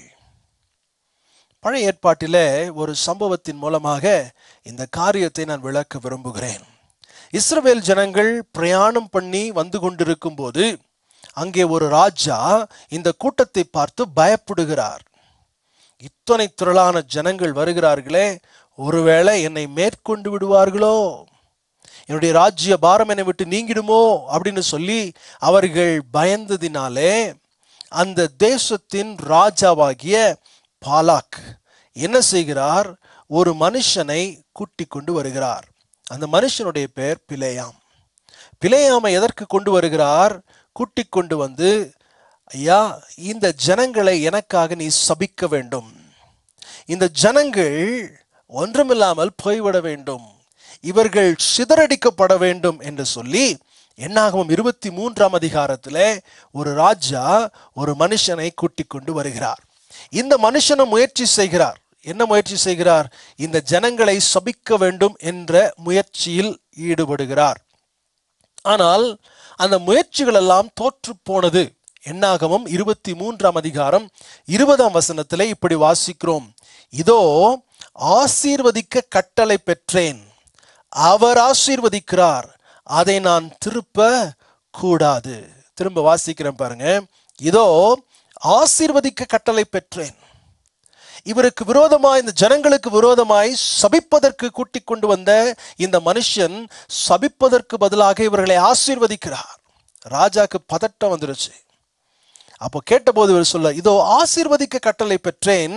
Speaker 1: பழைய ஏற்பாட்டிலே ஒரு சம்பவத்தின் மூலமாக இந்த காரியத்தை நான் விளக்க விரும்புகிறேன் இஸ்ரவேல் ஜனங்கள் பிரயாணம் பண்ணி வந்து கொண்டிருக்கும் போது அங்கே ஒரு ராஜா இந்த கூட்டத்தை பார்த்து பயப்படுகிறார் இத்தனை திரளான ஜனங்கள் வருகிறார்களே ஒருவேளை என்னை மேற்கொண்டு விடுவார்களோ என்னுடைய ராஜ்ய பாரம் என்னை விட்டு நீங்கிடுமோ அப்படின்னு சொல்லி அவர்கள் பயந்ததினாலே அந்த தேசத்தின் ராஜாவாகிய பாலாக் என்ன செய்கிறார் ஒரு மனுஷனை கூட்டி கொண்டு வருகிறார் அந்த மனுஷனுடைய பெயர் பிலேயாம் பிலேயாமை எதற்கு கொண்டு வருகிறார் கூட்டி கொண்டு வந்து ஐயா இந்த ஜனங்களை எனக்காக நீ சபிக்க வேண்டும் இந்த ஜனங்கள் ஒன்றுமில்லாமல் போய்விட வேண்டும் இவர்கள் சிதறடிக்கப்பட வேண்டும் என்று சொல்லி என்னாகவும் இருபத்தி மூன்றாம் அதிகாரத்தில் ஒரு ராஜா ஒரு மனுஷனை கூட்டிக் கொண்டு வருகிறார் இந்த மனுஷனும் முயற்சி செய்கிறார் என்ன முயற்சி செய்கிறார் இந்த ஜனங்களை சபிக்க வேண்டும் என்ற முயற்சியில் ஈடுபடுகிறார் ஆனால் அந்த முயற்சிகள் எல்லாம் தோற்று போனது என்னாகமும் இருபத்தி மூன்றாம் அதிகாரம் இருபதாம் வசனத்திலே இப்படி வாசிக்கிறோம் இதோ ஆசீர்வதிக்க கட்டளை பெற்றேன் அவர் ஆசீர்வதிக்கிறார் அதை நான் திருப்ப கூடாது திரும்ப வாசிக்கிறேன் பாருங்க இதோ ஆசீர்வதிக்க கட்டளை பெற்றேன் இவருக்கு விரோதமாய் இந்த ஜனங்களுக்கு விரோதமாய் சபிப்பதற்கு கூட்டிக் கொண்டு வந்த இந்த மனுஷன் சபிப்பதற்கு பதிலாக இவர்களை ஆசீர்வதிக்கிறார் ராஜாக்கு பதட்டம் வந்துருச்சு அப்போ கேட்டபோது இவர் சொல்ல இதோ ஆசீர்வதிக்க கட்டளை பெற்றேன்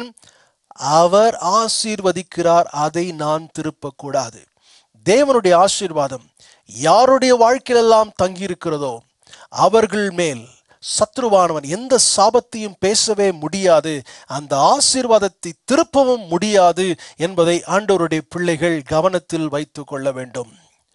Speaker 1: அவர் ஆசீர்வதிக்கிறார் அதை நான் திருப்பக்கூடாது தேவனுடைய ஆசீர்வாதம் யாருடைய வாழ்க்கையிலெல்லாம் தங்கியிருக்கிறதோ அவர்கள் மேல் சத்ருவானவன் எந்த சாபத்தையும் பேசவே முடியாது அந்த ஆசீர்வாதத்தை திருப்பவும் முடியாது என்பதை ஆண்டவருடைய பிள்ளைகள் கவனத்தில் வைத்துக் கொள்ள வேண்டும்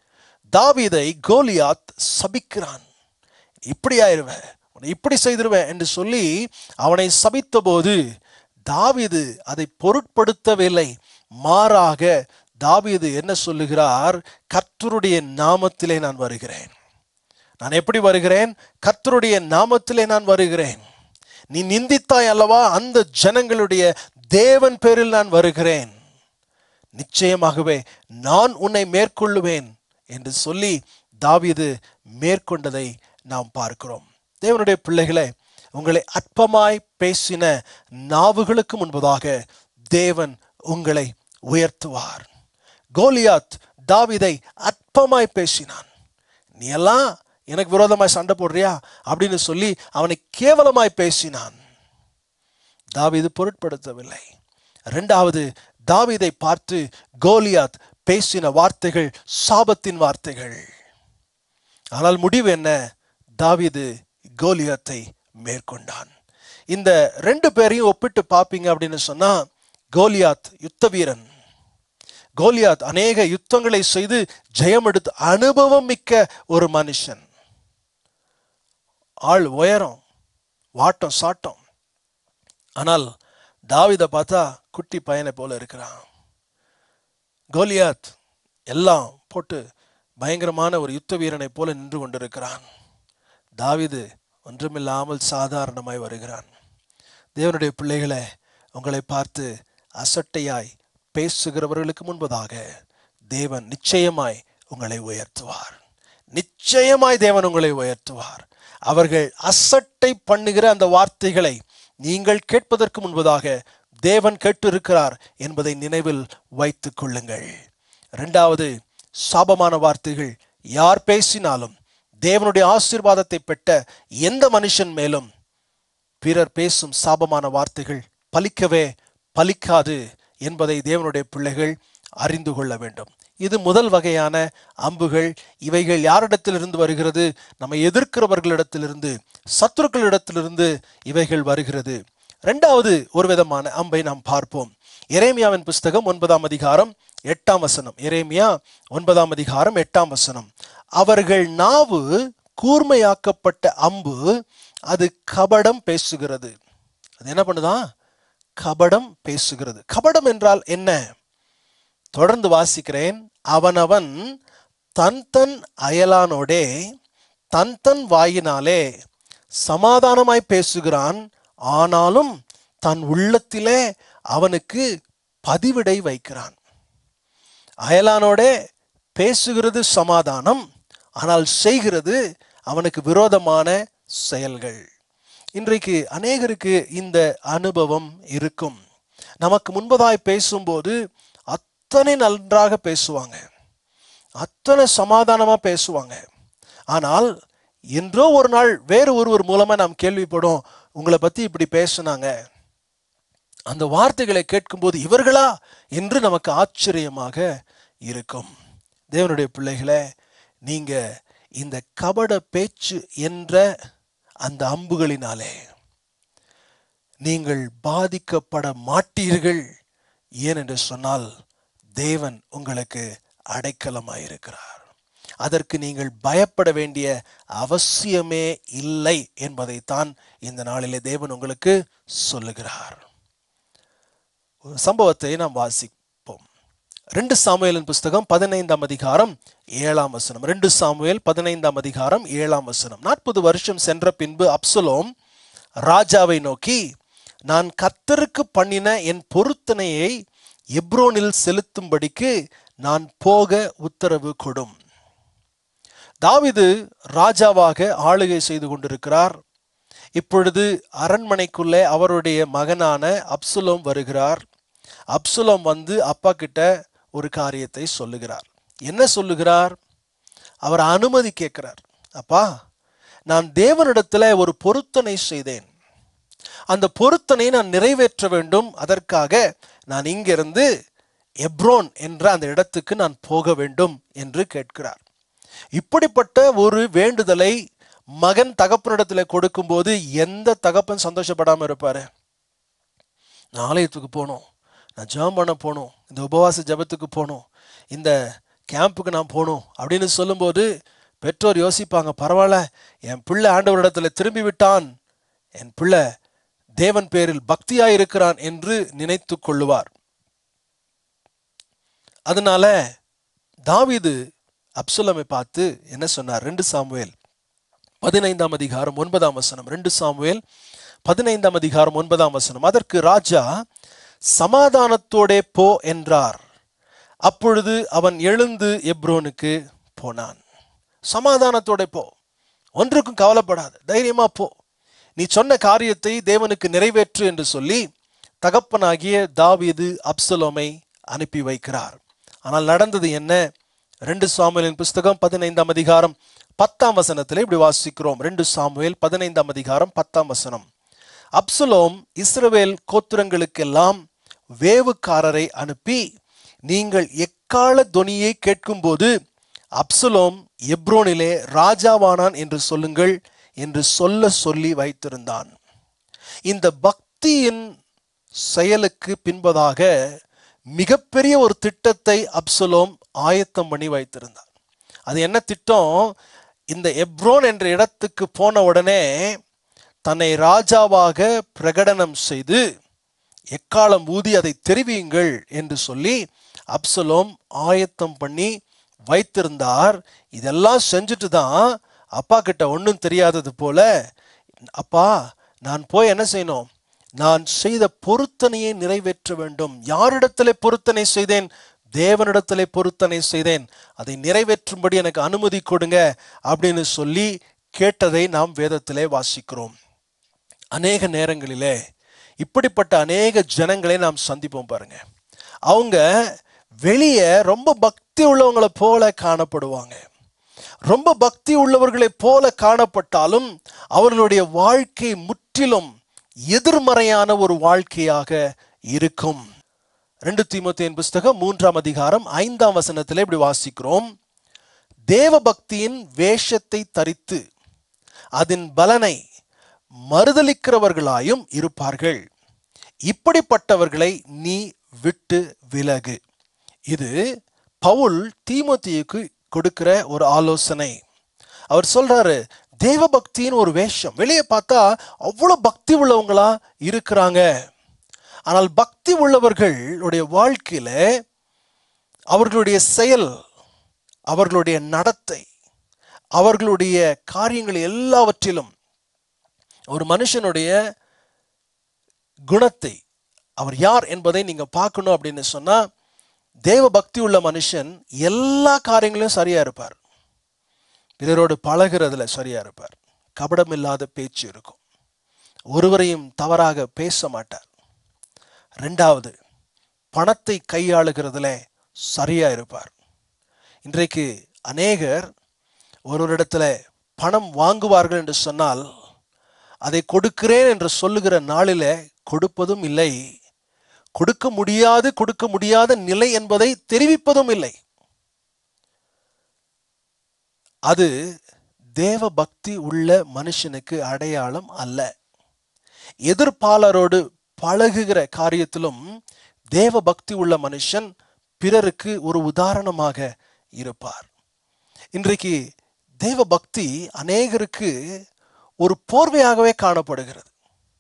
Speaker 1: தாவீதை கோலியாத் சபிக்கிறான் இப்படி ஆயிருவேன் உன்னை இப்படி செய்திருவேன் என்று சொல்லி அவனை சபித்த போது தாவீது அதை பொருட்படுத்தவில்லை மாறாக தாவீது என்ன சொல்லுகிறார் கர்த்தருடைய நாமத்திலே நான் வருகிறேன் நான் எப்படி வருகிறேன் கர்த்தருடைய நாமத்திலே நான் வருகிறேன் நீ நிந்தித்தாய் அல்லவா அந்த ஜனங்களுடைய தேவன் பேரில் நான் வருகிறேன் நிச்சயமாகவே நான் உன்னை மேற்கொள்ளுவேன் என்று சொல்லி தாவீது மேற்கொண்டதை நாம் பார்க்கிறோம் தேவனுடைய பிள்ளைகளே உங்களை அற்பமாய் பேசின நாவுகளுக்கு முன்பதாக தேவன் உங்களை உயர்த்துவார் கோலியாத் தாவீதை அற்பமாய் பேசினான் நீ எல்லாம் எனக்கு விரோதமாய் சண்டை போடுறியா அப்படின்னு சொல்லி அவனை கேவலமாய் பேசினான் தாவீது பொருட்படுத்தவில்லை இரண்டாவது தாவீதை பார்த்து கோலியாத் பேசின வார்த்தைகள் சாபத்தின் வார்த்தைகள் ஆனால் முடிவு என்ன தாவீது கோலியாத்தை மேற்கொண்டான் இந்த ரெண்டு பேரையும் ஒப்பிட்டு பார்ப்பீங்க அப்படின்னு சொன்னா கோலியாத் யுத்த வீரன் கோலியாத் அநேக யுத்தங்களை செய்து ஜெயம் எடுத்து அனுபவம் மிக்க ஒரு மனுஷன் ஆள் உயரம் வாட்டம் சாட்டம் ஆனால் தாவிதை பார்த்தா குட்டி பையனை போல இருக்கிறான் கோலியாத் எல்லாம் போட்டு பயங்கரமான ஒரு யுத்த வீரனை போல நின்று கொண்டிருக்கிறான் தாவிது ஒன்றுமில்லாமல் சாதாரணமாய் வருகிறான் தேவனுடைய பிள்ளைகளை உங்களை பார்த்து அசட்டையாய் பேசுகிறவர்களுக்கு முன்பதாக தேவன் நிச்சயமாய் உங்களை உயர்த்துவார் நிச்சயமாய் தேவன் உங்களை உயர்த்துவார் அவர்கள் அசட்டை பண்ணுகிற அந்த வார்த்தைகளை நீங்கள் கேட்பதற்கு முன்பதாக தேவன் கேட்டிருக்கிறார் என்பதை நினைவில் வைத்துக் கொள்ளுங்கள் இரண்டாவது சாபமான வார்த்தைகள் யார் பேசினாலும் தேவனுடைய ஆசீர்வாதத்தை பெற்ற எந்த மனுஷன் மேலும் பிறர் பேசும் சாபமான வார்த்தைகள் பலிக்கவே பலிக்காது என்பதை தேவனுடைய பிள்ளைகள் அறிந்து கொள்ள வேண்டும் இது முதல் வகையான அம்புகள் இவைகள் யாரிடத்திலிருந்து வருகிறது நம்ம எதிர்க்கிறவர்களிடத்திலிருந்து சத்துருக்களிடத்திலிருந்து இவைகள் வருகிறது இரண்டாவது ஒரு விதமான அம்பை நாம் பார்ப்போம் எரேமியாவின் புஸ்தகம் ஒன்பதாம் அதிகாரம் எட்டாம் வசனம் எரேமியா ஒன்பதாம் அதிகாரம் எட்டாம் வசனம் அவர்கள் நாவு கூர்மையாக்கப்பட்ட அம்பு அது கபடம் பேசுகிறது அது என்ன பண்ணுதா கபடம் பேசுகிறது கபடம் என்றால் என்ன தொடர்ந்து வாசிக்கிறேன் அவனவன் தன் தன் அயலானோடே தன் தன் வாயினாலே சமாதானமாய் பேசுகிறான் ஆனாலும் தன் உள்ளத்திலே அவனுக்கு பதிவிடை வைக்கிறான் அயலானோடே பேசுகிறது சமாதானம் ஆனால் செய்கிறது அவனுக்கு விரோதமான செயல்கள் இன்றைக்கு அநேகருக்கு இந்த அனுபவம் இருக்கும் நமக்கு முன்பதாய் பேசும்போது அத்தனை நன்றாக பேசுவாங்க அத்தனை சமாதானமா பேசுவாங்க ஆனால் என்றோ ஒரு நாள் வேறு ஒருவர் மூலமா நாம் கேள்விப்படும் உங்களை பத்தி இப்படி பேசுனாங்க அந்த வார்த்தைகளை கேட்கும்போது இவர்களா என்று நமக்கு ஆச்சரியமாக இருக்கும் தேவனுடைய பிள்ளைகளே நீங்க இந்த கபட பேச்சு என்ற அந்த அம்புகளினாலே நீங்கள் பாதிக்கப்பட மாட்டீர்கள் ஏன் என்று சொன்னால் தேவன் உங்களுக்கு அடைக்கலமாயிருக்கிறார் அதற்கு நீங்கள் பயப்பட வேண்டிய அவசியமே இல்லை என்பதைத்தான் இந்த நாளிலே தேவன் உங்களுக்கு சொல்லுகிறார் ஒரு சம்பவத்தை நாம் வாசிப்போம் ரெண்டு சாமுவேலின் புஸ்தகம் பதினைந்தாம் அதிகாரம் ஏழாம் வசனம் ரெண்டு சாமுவேல் பதினைந்தாம் அதிகாரம் ஏழாம் வசனம் நாற்பது வருஷம் சென்ற பின்பு அப்சலோம் ராஜாவை நோக்கி நான் கர்த்தருக்கு பண்ணின என் பொருத்தனையை எப்ரோனில் செலுத்தும்படிக்கு நான் போக உத்தரவு கொடும் தாவிது ராஜாவாக ஆளுகை செய்து கொண்டிருக்கிறார் இப்பொழுது அரண்மனைக்குள்ளே அவருடைய மகனான அப்சுலோம் வருகிறார் அப்சுலோம் வந்து அப்பா கிட்ட ஒரு காரியத்தை சொல்லுகிறார் என்ன சொல்லுகிறார் அவர் அனுமதி கேட்கிறார் அப்பா நான் தேவனிடத்துல ஒரு பொருத்தனை செய்தேன் அந்த பொருத்தனை நான் நிறைவேற்ற வேண்டும் அதற்காக நான் இங்கிருந்து எப்ரோன் என்ற அந்த இடத்துக்கு நான் போக வேண்டும் என்று கேட்கிறார் இப்படிப்பட்ட ஒரு வேண்டுதலை மகன் தகப்பனிடத்துல கொடுக்கும்போது எந்த தகப்பன் சந்தோஷப்படாம இருப்பாரு நான் ஆலயத்துக்கு போகணும் நான் ஜெபம் பண்ண போகணும் இந்த உபவாச ஜெபத்துக்கு போகணும் இந்த கேம்புக்கு நான் போகணும் அப்படின்னு சொல்லும்போது பெற்றோர் யோசிப்பாங்க பரவாயில்ல என் பிள்ளை ஆண்டவரிடத்துல திரும்பி விட்டான் என் பிள்ளை தேவன் பேரில் பக்தியாய் இருக்கிறான் என்று நினைத்து கொள்ளுவார் அதனால தாவீது அப்சுலமை பார்த்து என்ன சொன்னார் ரெண்டு சாமுவேல் பதினைந்தாம் அதிகாரம் ஒன்பதாம் வசனம் ரெண்டு சாமுவேல் பதினைந்தாம் அதிகாரம் ஒன்பதாம் வசனம் அதற்கு ராஜா சமாதானத்தோடே போ என்றார் அப்பொழுது அவன் எழுந்து எப்ரோனுக்கு போனான் சமாதானத்தோட போ ஒன்றுக்கும் கவலைப்படாத தைரியமா போ நீ சொன்ன காரியத்தை தேவனுக்கு நிறைவேற்று என்று சொல்லி தகப்பனாகிய தாவீது அப்சலோமை அனுப்பி வைக்கிறார் ஆனால் நடந்தது என்ன ரெண்டு சாமுவேலின் புஸ்தகம் பதினைந்தாம் அதிகாரம் பத்தாம் வசனத்திலே இப்படி வாசிக்கிறோம் ரெண்டு சாமுவேல் பதினைந்தாம் அதிகாரம் பத்தாம் வசனம் அப்சலோம் இஸ்ரவேல் கோத்திரங்களுக்கெல்லாம் வேவுக்காரரை அனுப்பி நீங்கள் எக்கால தொனியை கேட்கும்போது அப்சலோம் எப்ரோனிலே ராஜாவானான் என்று சொல்லுங்கள் என்று சொல்ல சொல்லி வைத்திருந்தான் இந்த பக்தியின் செயலுக்கு பின்பதாக மிகப்பெரிய ஒரு திட்டத்தை அப்சலோம் ஆயத்தம் பண்ணி வைத்திருந்தார் அது என்ன திட்டம் இந்த எப்ரோன் என்ற இடத்துக்கு போன உடனே தன்னை ராஜாவாக பிரகடனம் செய்து எக்காலம் ஊதி அதை தெரிவியுங்கள் என்று சொல்லி அப்சலோம் ஆயத்தம் பண்ணி வைத்திருந்தார் இதெல்லாம் செஞ்சுட்டு தான் அப்பா கிட்ட ஒன்றும் தெரியாதது போல அப்பா நான் போய் என்ன செய்யணும் நான் செய்த பொருத்தனையை நிறைவேற்ற வேண்டும் யாரிடத்திலே பொருத்தனை செய்தேன் தேவனிடத்திலே பொருத்தனை செய்தேன் அதை நிறைவேற்றும்படி எனக்கு அனுமதி கொடுங்க அப்படின்னு சொல்லி கேட்டதை நாம் வேதத்திலே வாசிக்கிறோம் அநேக நேரங்களிலே இப்படிப்பட்ட அநேக ஜனங்களை நாம் சந்திப்போம் பாருங்க அவங்க வெளியே ரொம்ப பக்தி உள்ளவங்களை போல காணப்படுவாங்க ரொம்ப பக்தி உள்ளவர்களைப் போல காணப்பட்டாலும் அவர்களுடைய வாழ்க்கை முற்றிலும் எதிர்மறையான ஒரு வாழ்க்கையாக இருக்கும் ரெண்டு தீமோத்தேயின் புஸ்தகம் மூன்றாம் அதிகாரம் ஐந்தாம் வசனத்திலே இப்படி வாசிக்கிறோம் தேவ பக்தியின் வேஷத்தை தரித்து அதன் பலனை மறுதலிக்கிறவர்களாயும் இருப்பார்கள் இப்படிப்பட்டவர்களை நீ விட்டு விலகு இது பவுல் தீமோத்தியுக்கு கொடுக்கிற ஒரு ஆலோசனை அவர் சொல்றாரு தேவ பக்தியின் ஒரு வேஷம் வெளியே பார்த்தா அவ்வளவு பக்தி உள்ளவங்களா இருக்கிறாங்க ஆனால் பக்தி உள்ளவர்களுடைய வாழ்க்கையில அவர்களுடைய செயல் அவர்களுடைய நடத்தை அவர்களுடைய காரியங்கள் எல்லாவற்றிலும் ஒரு மனுஷனுடைய குணத்தை அவர் யார் என்பதை நீங்க பார்க்கணும் அப்படின்னு சொன்னா தேவ பக்தி உள்ள மனுஷன் எல்லா காரியங்களிலும் சரியா இருப்பார் பிறரோடு பழகிறதுல சரியா இருப்பார் கபடம் இல்லாத பேச்சு இருக்கும் ஒருவரையும் தவறாக பேச மாட்டார் ரெண்டாவது பணத்தை கையாளுகிறதுல சரியா இருப்பார் இன்றைக்கு அநேகர் ஒருவரிடத்துல பணம் வாங்குவார்கள் என்று சொன்னால் அதை கொடுக்கிறேன் என்று சொல்லுகிற நாளில கொடுப்பதும் இல்லை கொடுக்க முடியாது கொடுக்க முடியாத நிலை என்பதை தெரிவிப்பதும் இல்லை அது தேவ பக்தி உள்ள மனுஷனுக்கு அடையாளம் அல்ல எதிர்ப்பாளரோடு பழகுகிற காரியத்திலும் தேவ பக்தி உள்ள மனுஷன் பிறருக்கு ஒரு உதாரணமாக இருப்பார் இன்றைக்கு தேவ பக்தி அநேகருக்கு ஒரு போர்வையாகவே காணப்படுகிறது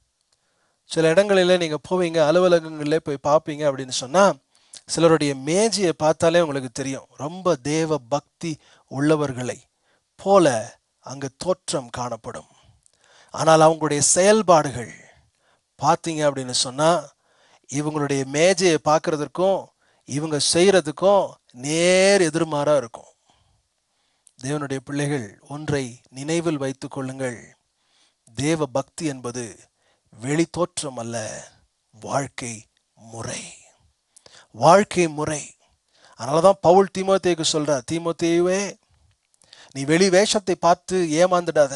Speaker 1: சில இடங்களில் நீங்கள் போவீங்க அலுவலகங்களில் போய் பார்ப்பீங்க அப்படின்னு சொன்னால் சிலருடைய மேஜையை பார்த்தாலே உங்களுக்கு தெரியும் ரொம்ப தேவ பக்தி உள்ளவர்களை போல அங்கு தோற்றம் காணப்படும் ஆனால் அவங்களுடைய செயல்பாடுகள் பார்த்தீங்க அப்படின்னு சொன்னால் இவங்களுடைய மேஜையை பார்க்கறதுக்கும் இவங்க செய்கிறதுக்கும் நேர் எதிர்மாறாக இருக்கும் தேவனுடைய பிள்ளைகள் ஒன்றை நினைவில் வைத்துக் கொள்ளுங்கள் தேவ பக்தி என்பது வெளி தோற்றம் அல்ல வாழ்க்கை முறை வாழ்க்கை முறை அதனால தான் பவுல் தீமோத்தேயுக்கு சொல்றார் தீமோத்தேயுவே நீ வெளி வேஷத்தை பார்த்து ஏமாந்துடாத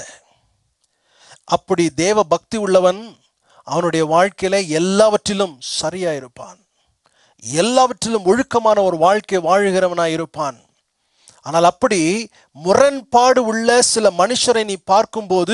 Speaker 1: அப்படி தேவ பக்தி உள்ளவன் அவனுடைய வாழ்க்கையில எல்லாவற்றிலும் சரியா இருப்பான் எல்லாவற்றிலும் ஒழுக்கமான ஒரு வாழ்க்கை வாழுகிறவனாய் இருப்பான் ஆனால் அப்படி முரண்பாடு உள்ள சில மனுஷரை நீ பார்க்கும்போது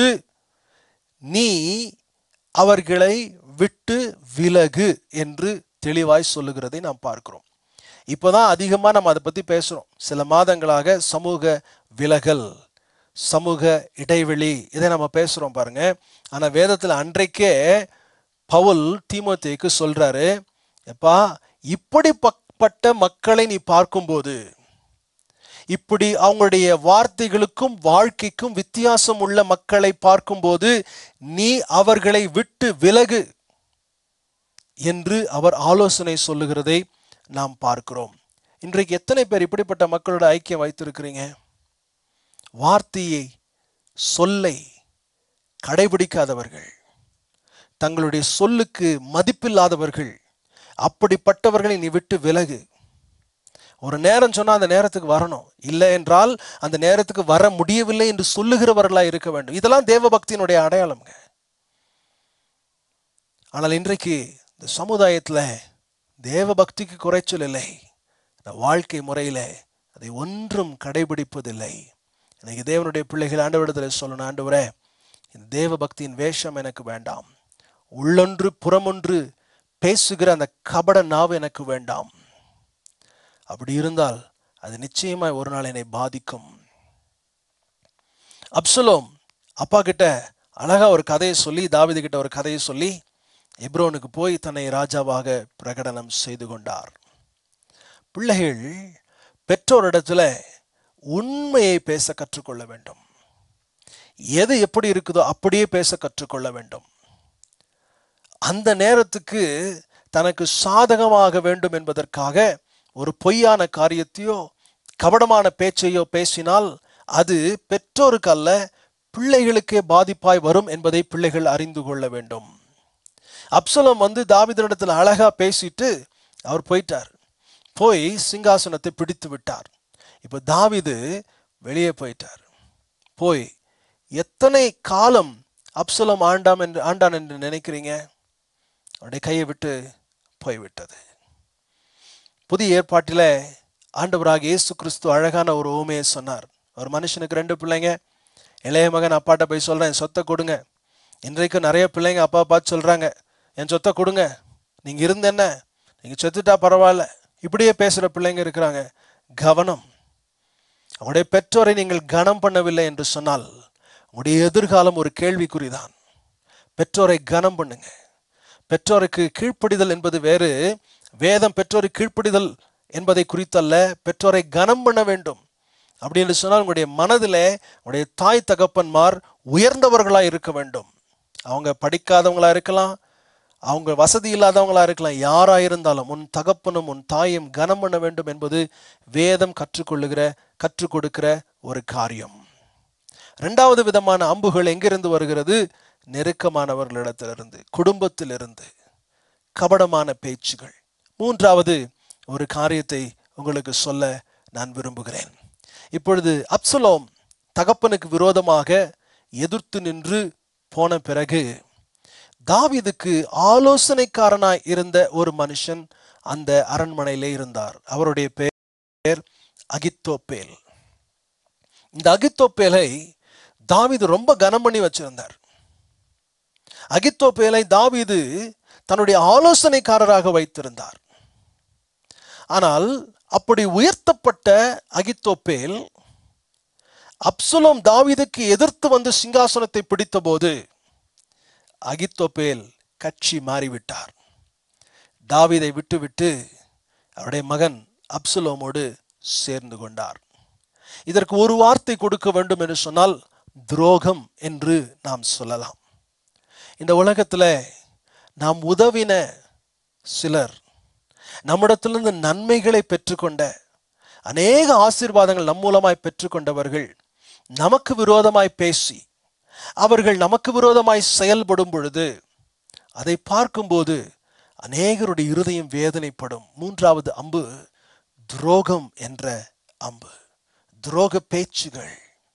Speaker 1: நீ அவர்களை விட்டு விலகு என்று தெளிவாய் சொல்லுகிறதை நாம் பார்க்கிறோம் இப்போதான் அதிகமாக நம்ம அதை பற்றி பேசுகிறோம் சில மாதங்களாக சமூக விலகல் சமூக இடைவெளி இதை நம்ம பேசுகிறோம் பாருங்க ஆனால் வேதத்தில் அன்றைக்கே பவுல் தீமோத்தேக்கு சொல்றாரு எப்பா இப்படிப்பட்ட மக்களை நீ பார்க்கும்போது இப்படி அவங்களுடைய வார்த்தைகளுக்கும் வாழ்க்கைக்கும் வித்தியாசம் உள்ள மக்களை பார்க்கும்போது நீ அவர்களை விட்டு விலகு என்று அவர் ஆலோசனை சொல்லுகிறதை நாம் பார்க்கிறோம் இன்றைக்கு எத்தனை பேர் இப்படிப்பட்ட மக்களோட ஐக்கியம் வைத்திருக்கிறீங்க வார்த்தையை சொல்லை கடைபிடிக்காதவர்கள் தங்களுடைய சொல்லுக்கு மதிப்பில்லாதவர்கள் அப்படிப்பட்டவர்களை நீ விட்டு விலகு ஒரு நேரம் சொன்னா அந்த நேரத்துக்கு வரணும் இல்லை என்றால் அந்த நேரத்துக்கு வர முடியவில்லை என்று சொல்லுகிறவர்களா இருக்க வேண்டும் இதெல்லாம் தேவ பக்தியினுடைய அடையாளம்ங்க ஆனால் இன்றைக்கு இந்த சமுதாயத்தில் தேவ பக்திக்கு குறைச்சல் இல்லை இந்த வாழ்க்கை முறையில் அதை ஒன்றும் கடைபிடிப்பதில்லை இன்னைக்கு தேவனுடைய பிள்ளைகள் ஆண்டவரிடத்தில் சொல்லணும் ஆண்டவரே இந்த தேவ பக்தியின் வேஷம் எனக்கு வேண்டாம் உள்ளொன்று புறமொன்று பேசுகிற அந்த கபட நாவு எனக்கு வேண்டாம் அப்படி இருந்தால் அது நிச்சயமாய் ஒரு நாள் என்னை பாதிக்கும் அப்சலோம் அப்பா கிட்ட அழகா ஒரு கதையை சொல்லி தாவீது கிட்ட ஒரு கதையை சொல்லி எப்ரோனுக்கு போய் தன்னை ராஜாவாக பிரகடனம் செய்து கொண்டார் பிள்ளைகள் பெற்றோரிடத்துல உண்மையை பேச கற்றுக்கொள்ள வேண்டும் எது எப்படி இருக்குதோ அப்படியே பேச கற்றுக்கொள்ள வேண்டும் அந்த நேரத்துக்கு தனக்கு சாதகமாக வேண்டும் என்பதற்காக ஒரு பொய்யான காரியத்தையோ கபடமான பேச்சையோ பேசினால் அது பெற்றோருக்கு அல்ல பிள்ளைகளுக்கே பாதிப்பாய் வரும் என்பதை பிள்ளைகள் அறிந்து கொள்ள வேண்டும் அப்சலம் வந்து தாவிதனிடத்தில் அழகா பேசிட்டு அவர் போயிட்டார் போய் சிங்காசனத்தை பிடித்து விட்டார் இப்ப தாவிது வெளியே போயிட்டார் போய் எத்தனை காலம் அப்சலம் ஆண்டாம் என்று ஆண்டான் என்று நினைக்கிறீங்க அவருடைய கையை விட்டு போய்விட்டது புதிய ஏற்பாட்டில ஆண்டவராக இயேசு கிறிஸ்து அழகான ஒரு ஓமையை சொன்னார் ஒரு மனுஷனுக்கு ரெண்டு பிள்ளைங்க இளைய மகன் அப்பாட்ட போய் சொல்றேன் என் சொத்தை கொடுங்க இன்றைக்கு நிறைய பிள்ளைங்க அப்பா பார்த்து சொல்றாங்க என் சொத்தை கொடுங்க நீங்க இருந்த என்ன நீங்க செத்துட்டா பரவாயில்ல இப்படியே பேசுற பிள்ளைங்க இருக்கிறாங்க கவனம் அவங்களுடைய பெற்றோரை நீங்கள் கனம் பண்ணவில்லை என்று சொன்னால் உங்களுடைய எதிர்காலம் ஒரு கேள்விக்குறிதான் பெற்றோரை கனம் பண்ணுங்க பெற்றோருக்கு கீழ்ப்படிதல் என்பது வேறு வேதம் பெற்றோருக்கு கீழ்ப்படிதல் என்பதை குறித்தல்ல பெற்றோரை கனம் பண்ண வேண்டும் அப்படி என்று சொன்னால் உங்களுடைய மனதில் உங்களுடைய தாய் தகப்பன்மார் உயர்ந்தவர்களா இருக்க வேண்டும் அவங்க படிக்காதவங்களா இருக்கலாம் அவங்க வசதி இல்லாதவங்களா இருக்கலாம் யாரா இருந்தாலும் உன் தகப்பனும் உன் தாயும் கனம் பண்ண வேண்டும் என்பது வேதம் கற்றுக்கொள்ளுகிற கற்றுக் கொடுக்கிற ஒரு காரியம் இரண்டாவது விதமான அம்புகள் எங்கிருந்து வருகிறது நெருக்கமானவர்களிடத்திலிருந்து குடும்பத்திலிருந்து கபடமான பேச்சுகள் மூன்றாவது ஒரு காரியத்தை உங்களுக்கு சொல்ல நான் விரும்புகிறேன் இப்பொழுது அப்சலோம் தகப்பனுக்கு விரோதமாக எதிர்த்து நின்று போன பிறகு தாவீதுக்கு ஆலோசனைக்காரனாய் இருந்த ஒரு மனுஷன் அந்த அரண்மனையிலே இருந்தார் அவருடைய பேர் அகித்தோப்பேல் இந்த அகித்தோப்பேலை தாவீது ரொம்ப கனம் பண்ணி வச்சிருந்தார் அகித்தோப்பேலை தாவீது தன்னுடைய ஆலோசனைக்காரராக வைத்திருந்தார் ஆனால் அப்படி உயர்த்தப்பட்ட அகித்தோப்பேல் அப்சலோம் தாவீதுக்கு எதிர்த்து வந்து சிங்காசனத்தை பிடித்தபோது அகித்தோப்பேல் கட்சி மாறிவிட்டார் தாவீதை விட்டுவிட்டு அவருடைய மகன் அப்சலோமோடு சேர்ந்து கொண்டார் இதற்கு ஒரு வார்த்தை கொடுக்க வேண்டும் என்று சொன்னால் துரோகம் என்று நாம் சொல்லலாம் இந்த உலகத்துல நாம் உதவின சிலர் நம்மிடத்திலிருந்து நன்மைகளை பெற்றுக்கொண்ட அநேக ஆசீர்வாதங்கள் நம் மூலமாய் பெற்றுக்கொண்டவர்கள் நமக்கு விரோதமாய் பேசி அவர்கள் நமக்கு விரோதமாய் செயல்படும் பொழுது அதை பார்க்கும்போது அநேகருடைய இருதயம் வேதனைப்படும் மூன்றாவது அம்பு துரோகம் என்ற அம்பு துரோக பேச்சுகள்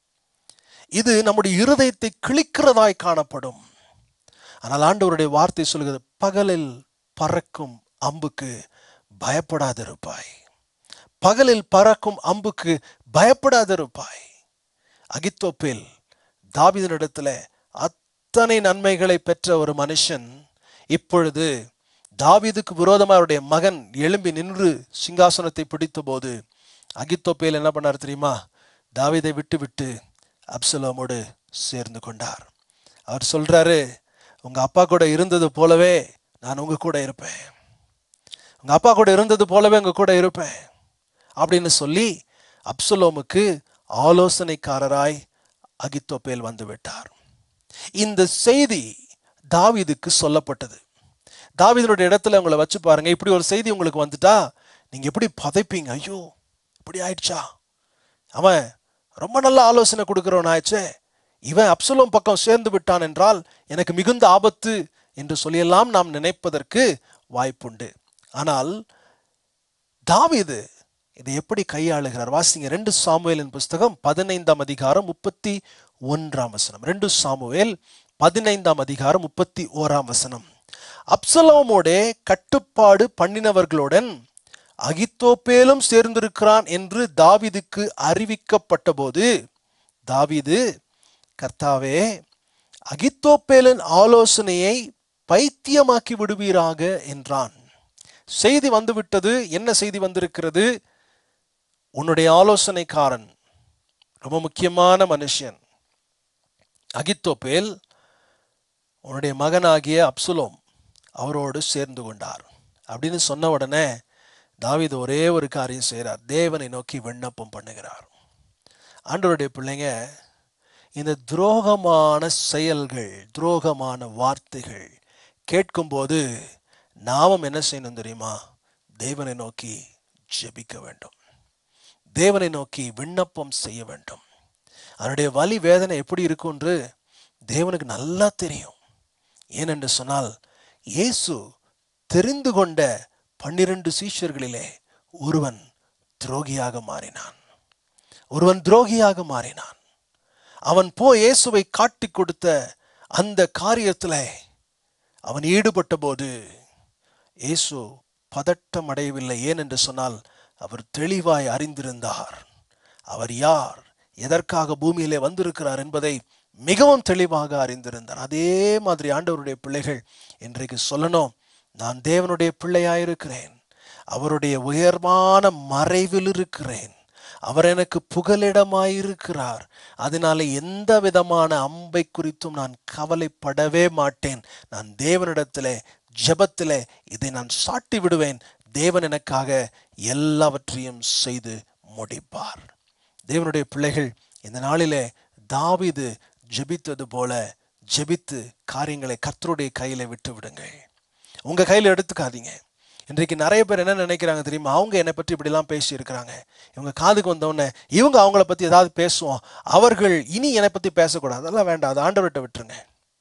Speaker 1: இது நம்முடைய இருதயத்தை கிழிக்கிறதாய் காணப்படும் ஆனால் ஆண்டவருடைய வார்த்தை சொல்கிறது பகலில் பறக்கும் அம்புக்கு பயப்படாதிருப்பாய் பகலில் பறக்கும் அம்புக்கு பயப்படாதிருப்பாய் அகித்தோப்பேல் தாவிதனிடத்துல அத்தனை நன்மைகளை பெற்ற ஒரு மனுஷன் இப்பொழுது தாவீதுக்கு விரோதமாக அவருடைய மகன் எழும்பி நின்று சிங்காசனத்தை பிடித்த போது அகித்தோப்பேல் என்ன பண்ணார் தெரியுமா தாவீதை விட்டு விட்டு அப்சலோமோடு சேர்ந்து கொண்டார் அவர் சொல்றாரு உங்க அப்பா கூட இருந்தது போலவே நான் உங்க கூட இருப்பேன் உங்க அப்பா கூட இருந்தது போலவே உங்க கூட இருப்பேன் அப்படின்னு சொல்லி அப்சலோமுக்கு ஆலோசனைக்காரராய் அகித்தோப்பேல் வந்து விட்டார் இந்த செய்தி தாவீதுக்கு சொல்லப்பட்டது தாவீதனுடைய இடத்துல உங்களை வச்சு பாருங்க இப்படி ஒரு செய்தி உங்களுக்கு வந்துட்டா நீங்க எப்படி பதைப்பீங்க ஐயோ இப்படி ஆயிடுச்சா அவன் ரொம்ப நல்ல ஆலோசனை கொடுக்கிறவன் ஆயிடுச்சே இவன் அப்சலோம் பக்கம் சேர்ந்து விட்டான் என்றால் எனக்கு மிகுந்த ஆபத்து என்று சொல்லியெல்லாம் நாம் நினைப்பதற்கு வாய்ப்புண்டு ஆனால் தாவீது இதை எப்படி கையாளுகிறார் வாசிங்க ரெண்டு சாமுவேலின் புஸ்தகம் பதினைந்தாம் அதிகாரம் முப்பத்தி ஒன்றாம் வசனம் ரெண்டு சாமுவேல் பதினைந்தாம் அதிகாரம் முப்பத்தி ஓராம் வசனம் அப்சலோமோடே கட்டுப்பாடு பண்ணினவர்களுடன் அகித்தோப்பேலும் சேர்ந்திருக்கிறான் என்று தாவீதுக்கு அறிவிக்கப்பட்டபோது தாவீது கர்த்தாவே அகித்தோப்பேலின் ஆலோசனையை பைத்தியமாக்கி விடுவீராக என்றான் செய்தி வந்துவிட்டது என்ன செய்தி வந்திருக்கிறது உன்னுடைய ஆலோசனைக்காரன் ரொம்ப முக்கியமான மனுஷன் அகித்தோப்பேல் உன்னுடைய மகனாகிய அப்சுலோம் அவரோடு சேர்ந்து கொண்டார் அப்படின்னு சொன்ன உடனே தாவீது ஒரே ஒரு காரியம் செய்கிறார் தேவனை நோக்கி விண்ணப்பம் பண்ணுகிறார் ஆண்டவருடைய பிள்ளைங்க இந்த துரோகமான செயல்கள் துரோகமான வார்த்தைகள் கேட்கும்போது நாமும் என்ன செய்யணும் தெரியுமா தேவனை நோக்கி ஜெபிக்க வேண்டும் தேவனை நோக்கி விண்ணப்பம் செய்ய வேண்டும் அவருடைய வலி வேதனை எப்படி இருக்கும் என்று தேவனுக்கு நல்லா தெரியும் ஏனென்று சொன்னால் இயேசு தெரிந்து கொண்ட பன்னிரண்டு சீஷர்களிலே ஒருவன் துரோகியாக மாறினான் ஒருவன் துரோகியாக மாறினான் அவன் போ இயேசுவை காட்டி கொடுத்த அந்த காரியத்தில் அவன் ஈடுபட்ட போது இயேசு பதட்டம் அடையவில்லை ஏனென்று சொன்னால் அவர் தெளிவாய் அறிந்திருந்தார் அவர் யார் எதற்காக பூமியிலே வந்திருக்கிறார் என்பதை மிகவும் தெளிவாக அறிந்திருந்தார் அதே மாதிரி ஆண்டவருடைய பிள்ளைகள் இன்றைக்கு சொல்லணும் நான் தேவனுடைய பிள்ளையாயிருக்கிறேன் அவருடைய உயர்வான மறைவில் இருக்கிறேன் அவர் எனக்கு புகலிடமாயிருக்கிறார் அதனால எந்த விதமான அம்பை குறித்தும் நான் கவலைப்படவே மாட்டேன் நான் தேவனிடத்திலே ஜெபத்திலே இதை நான் சாட்டி விடுவேன் தேவன் எனக்காக எல்லாவற்றையும் செய்து முடிப்பார் தேவனுடைய பிள்ளைகள் இந்த நாளிலே தாவீது ஜெபித்தது போல ஜெபித்து காரியங்களை கர்த்தருடைய கையில விட்டு விடுங்கள் உங்க கையில எடுத்துக்காதீங்க இன்றைக்கு நிறைய பேர் என்ன நினைக்கிறாங்க தெரியுமா அவங்க என்னை பற்றி இப்படிலாம் பேசி இருக்கிறாங்க இவங்க காதுக்கு வந்தவுடனே இவங்க அவங்கள பத்தி ஏதாவது பேசுவோம் அவர்கள் இனி என்னை பத்தி பேசக்கூடாது அதெல்லாம் வேண்டாம் அது ஆண்டவர்கிட்ட விட்டுருங்க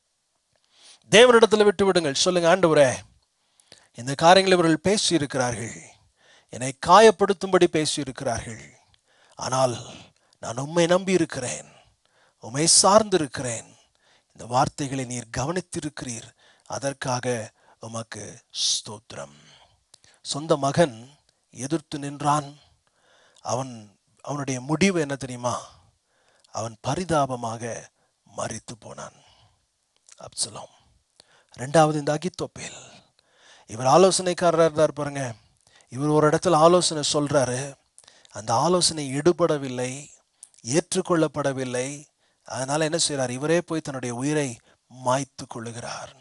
Speaker 1: தேவனிடத்துல விட்டு விடுங்கள் சொல்லுங்க ஆண்டவரே இந்த காரியங்களை இவர்கள் பேசி இருக்கிறார்கள் என்னை காயப்படுத்தும்படி பேசி இருக்கிறார்கள் ஆனால் நான் உம்மை நம்பி இருக்கிறேன் உம்மை சார்ந்திருக்கிறேன் இந்த வார்த்தைகளை நீர் கவனித்திருக்கிறீர் அதற்காக உமக்கு ஸ்தோத்திரம் சொந்த மகன் எதிர்த்து நின்றான் அவன் அவனுடைய முடிவு என்ன தெரியுமா அவன் பரிதாபமாக மறித்து போனான் அப்சலோம் ரெண்டாவது இந்த அகித்தோப்பேல் இவர் ஆலோசனைக்காரராக இருந்தார் பாருங்க இவர் ஒரு இடத்துல ஆலோசனை சொல்றாரு அந்த ஆலோசனை எடுபடவில்லை ஏற்றுக்கொள்ளப்படவில்லை அதனால என்ன செய்றார் இவரே போய் தன்னுடைய உயிரை மாய்த்து கொள்ளுகிறார்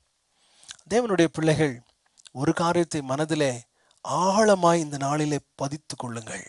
Speaker 1: தேவனுடைய பிள்ளைகள் ஒரு காரியத்தை மனதிலே ஆழமாய் இந்த நாளிலே பதித்து கொள்ளுங்கள்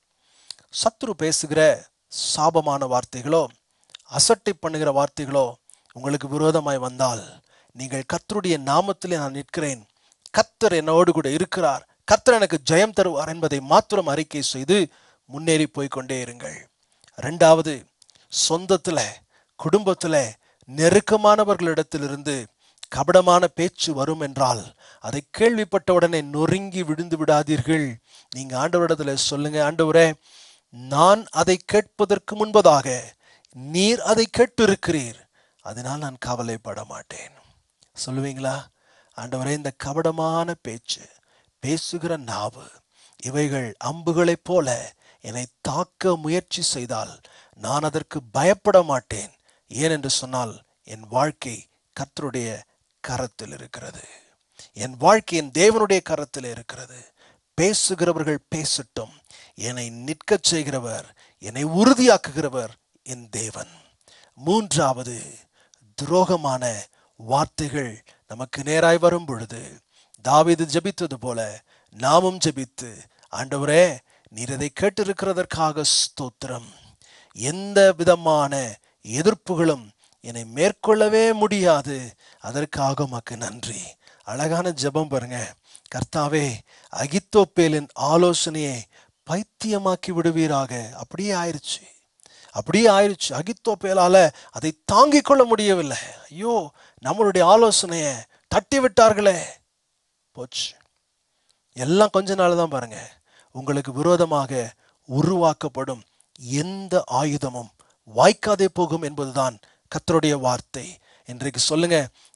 Speaker 1: சத்துரு பேசுகிற சாபமான வார்த்தைகளோ அசட்டை பண்ணுகிற வார்த்தைகளோ உங்களுக்கு விரோதமாய் வந்தால் நீங்கள் கர்த்தருடைய நாமத்திலே நான் நிற்கிறேன் கர்த்தர் என்னோடு கூட இருக்கிறார் கர்த்தர் எனக்கு ஜெயம் தருவார் என்பதை மாத்திரம் அறிக்கை செய்து முன்னேறி போய் கொண்டே இருங்கள் ரெண்டாவது சொந்தத்துல குடும்பத்துல நெருக்கமானவர்களிடத்திலிருந்து கபடமான பேச்சு வரும் என்றால் அதை கேள்விப்பட்ட உடனே நொறுங்கி விழுந்து விடாதீர்கள் நீங்க ஆண்டவரிடத்துல சொல்லுங்க ஆண்டவரே நான் அதை கேட்பதற்கு முன்பதாக நீர் அதை கேட்டிருக்கிறீர் அதனால் நான் கவலைப்பட மாட்டேன் சொல்லுவீங்களா ஆண்டவரே இந்த கபடமான பேச்சு பேசுகிற நாவு இவைகள் அம்புகளைப் போல என்னை தாக்க முயற்சி செய்தால் நான் அதற்கு பயப்பட மாட்டேன் ஏனென்று சொன்னால் என் வாழ்க்கை கர்த்தருடைய கரத்தில் இருக்கிறது என் வாழ்க்கை என் தேவனுடைய கரத்தில் இருக்கிறது பேசுகிறவர்கள் பேசட்டும் என்னை நிற்கச் செய்கிறவர் என்னை உறுதியாக்குகிறவர் என் தேவன் மூன்றாவது துரோகமான வார்த்தைகள் நமக்கு நேராய் வரும் பொழுது தாவீது ஜெபித்தது போல நாமும் ஜெபித்து ஆண்டவரே நீர் இதை கேட்டிருக்கிறதற்காக ஸ்தோத்திரம் எந்த விதமான எதிர்ப்புகளும் என்னை மேற்கொள்ளவே முடியாது அதற்காக உமக்கு நன்றி அழகான ஜெபம் பாருங்க கர்த்தாவே அகித்தோப்பேலின் ஆலோசனையை பைத்தியமாக்கி விடுவீராக அப்படியே ஆயிருச்சு அப்படியே ஆயிருச்சு அகித்தோப்பேலால அதை தாங்கிக் கொள்ள முடியவில்லை ஐயோ நம்மளுடைய ஆலோசனையை தட்டி விட்டார்களே போச்சு எல்லாம் கொஞ்ச நாள் தான் பாருங்க உங்களுக்கு விரோதமாக உருவாக்கப்படும் எந்த ஆயுதமும் வாய்க்காதே போகும் என்பதுதான் கர்த்தருடைய வார்த்தை இன்றைக்கு சொல்லுங்க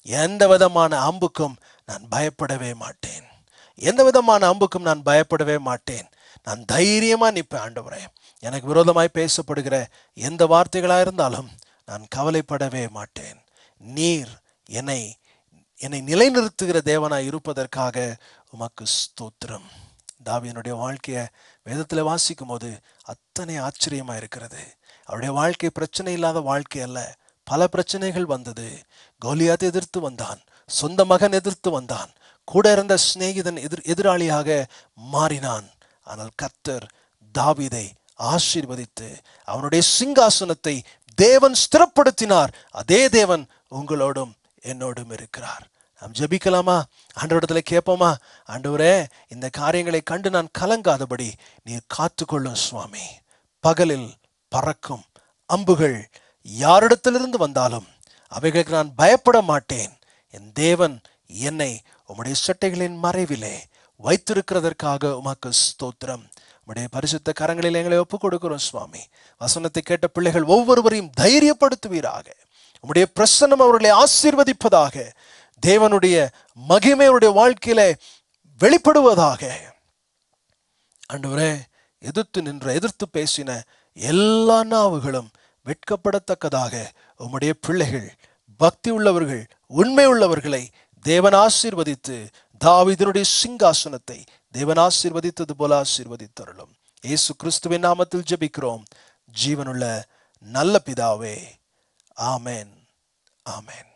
Speaker 1: எந்த விதமான அம்புக்கும் நான் பயப்படவே மாட்டேன் எந்த விதமான அம்புக்கும் நான் பயப்படவே மாட்டேன் நான் தைரியமா நிற்பேன் ஆண்டவரே எனக்கு விரோதமாய் பேசப்படுகிற எந்த வார்த்தைகளா இருந்தாலும் நான் கவலைப்படவே மாட்டேன் நீர் என்னை என்னை நிலைநிறுத்துகிற தேவனாய் இருப்பதற்காக உமக்கு ஸ்தோத்திரம் தாவியனுடைய வாழ்க்கையை வேதத்தில் வாசிக்கும் போது அத்தனை ஆச்சரியமா இருக்கிறது அவருடைய வாழ்க்கை பிரச்சனை இல்லாத வாழ்க்கை அல்ல பல பிரச்சனைகள் வந்தது கோலியாத் எதிர்த்து வந்தான் சொந்த மகன் எதிர்த்து வந்தான் கூட இருந்த சிநேகிதன் எதிர் எதிராளியாக மாறினான் ஆனால் கர்த்தர் தாவீதை ஆசீர்வதித்து அவனுடைய சிங்காசனத்தை தேவன் ஸ்திரப்படுத்தினார் அதே தேவன் உங்களோடும் என்னோடும் இருக்கிறார் நாம் ஜெபிக்கலாமா ஆண்டவரிடத்துல கேட்போமா ஆண்டவரே இந்த காரியங்களை கண்டு நான் கலங்காதபடி நீர் காத்துக்கொள்ளும் சுவாமி பகலில் பறக்கும் அம்புகள் யாரிடத்திலிருந்து வந்தாலும் அவைகளுக்கு நான் பயப்பட மாட்டேன் என் தேவன் என்னை உம்முடைய சட்டைகளின் மறைவிலே வைத்திருக்கிறதற்காக உமக்கு ஸ்தோத்திரம் உம்முடைய பரிசுத்த கரங்களில் எங்களை ஒப்புக் கொடுக்கிறோம் சுவாமி வசனத்தை கேட்ட பிள்ளைகள் ஒவ்வொருவரையும் தைரியப்படுத்துவீராக உம்முடைய பிரசன்னம் அவர்களை ஆசீர்வதிப்பதாக தேவனுடைய மகிமையுடைய வாழ்க்கையில வெளிப்படுவதாக ஆண்டவரே எதிர்த்து நின்ற எதிர்த்து பேசின எல்லா நாவுகளும் வெட்கப்படத்தக்கதாக உம்முடைய பிள்ளைகள் பக்தி உள்ளவர்கள் உண்மை உள்ளவர்களை தேவன் ஆசீர்வதித்து தாவீதினுடைய சிங்காசனத்தை தேவன் ஆசீர்வதித்தது போல ஆசீர்வதித்தருளும் இயேசு கிறிஸ்துவின் நாமத்தில் ஜெபிக்கிறோம் ஜீவனுள்ள நல்ல பிதாவே ஆமென் ஆமென்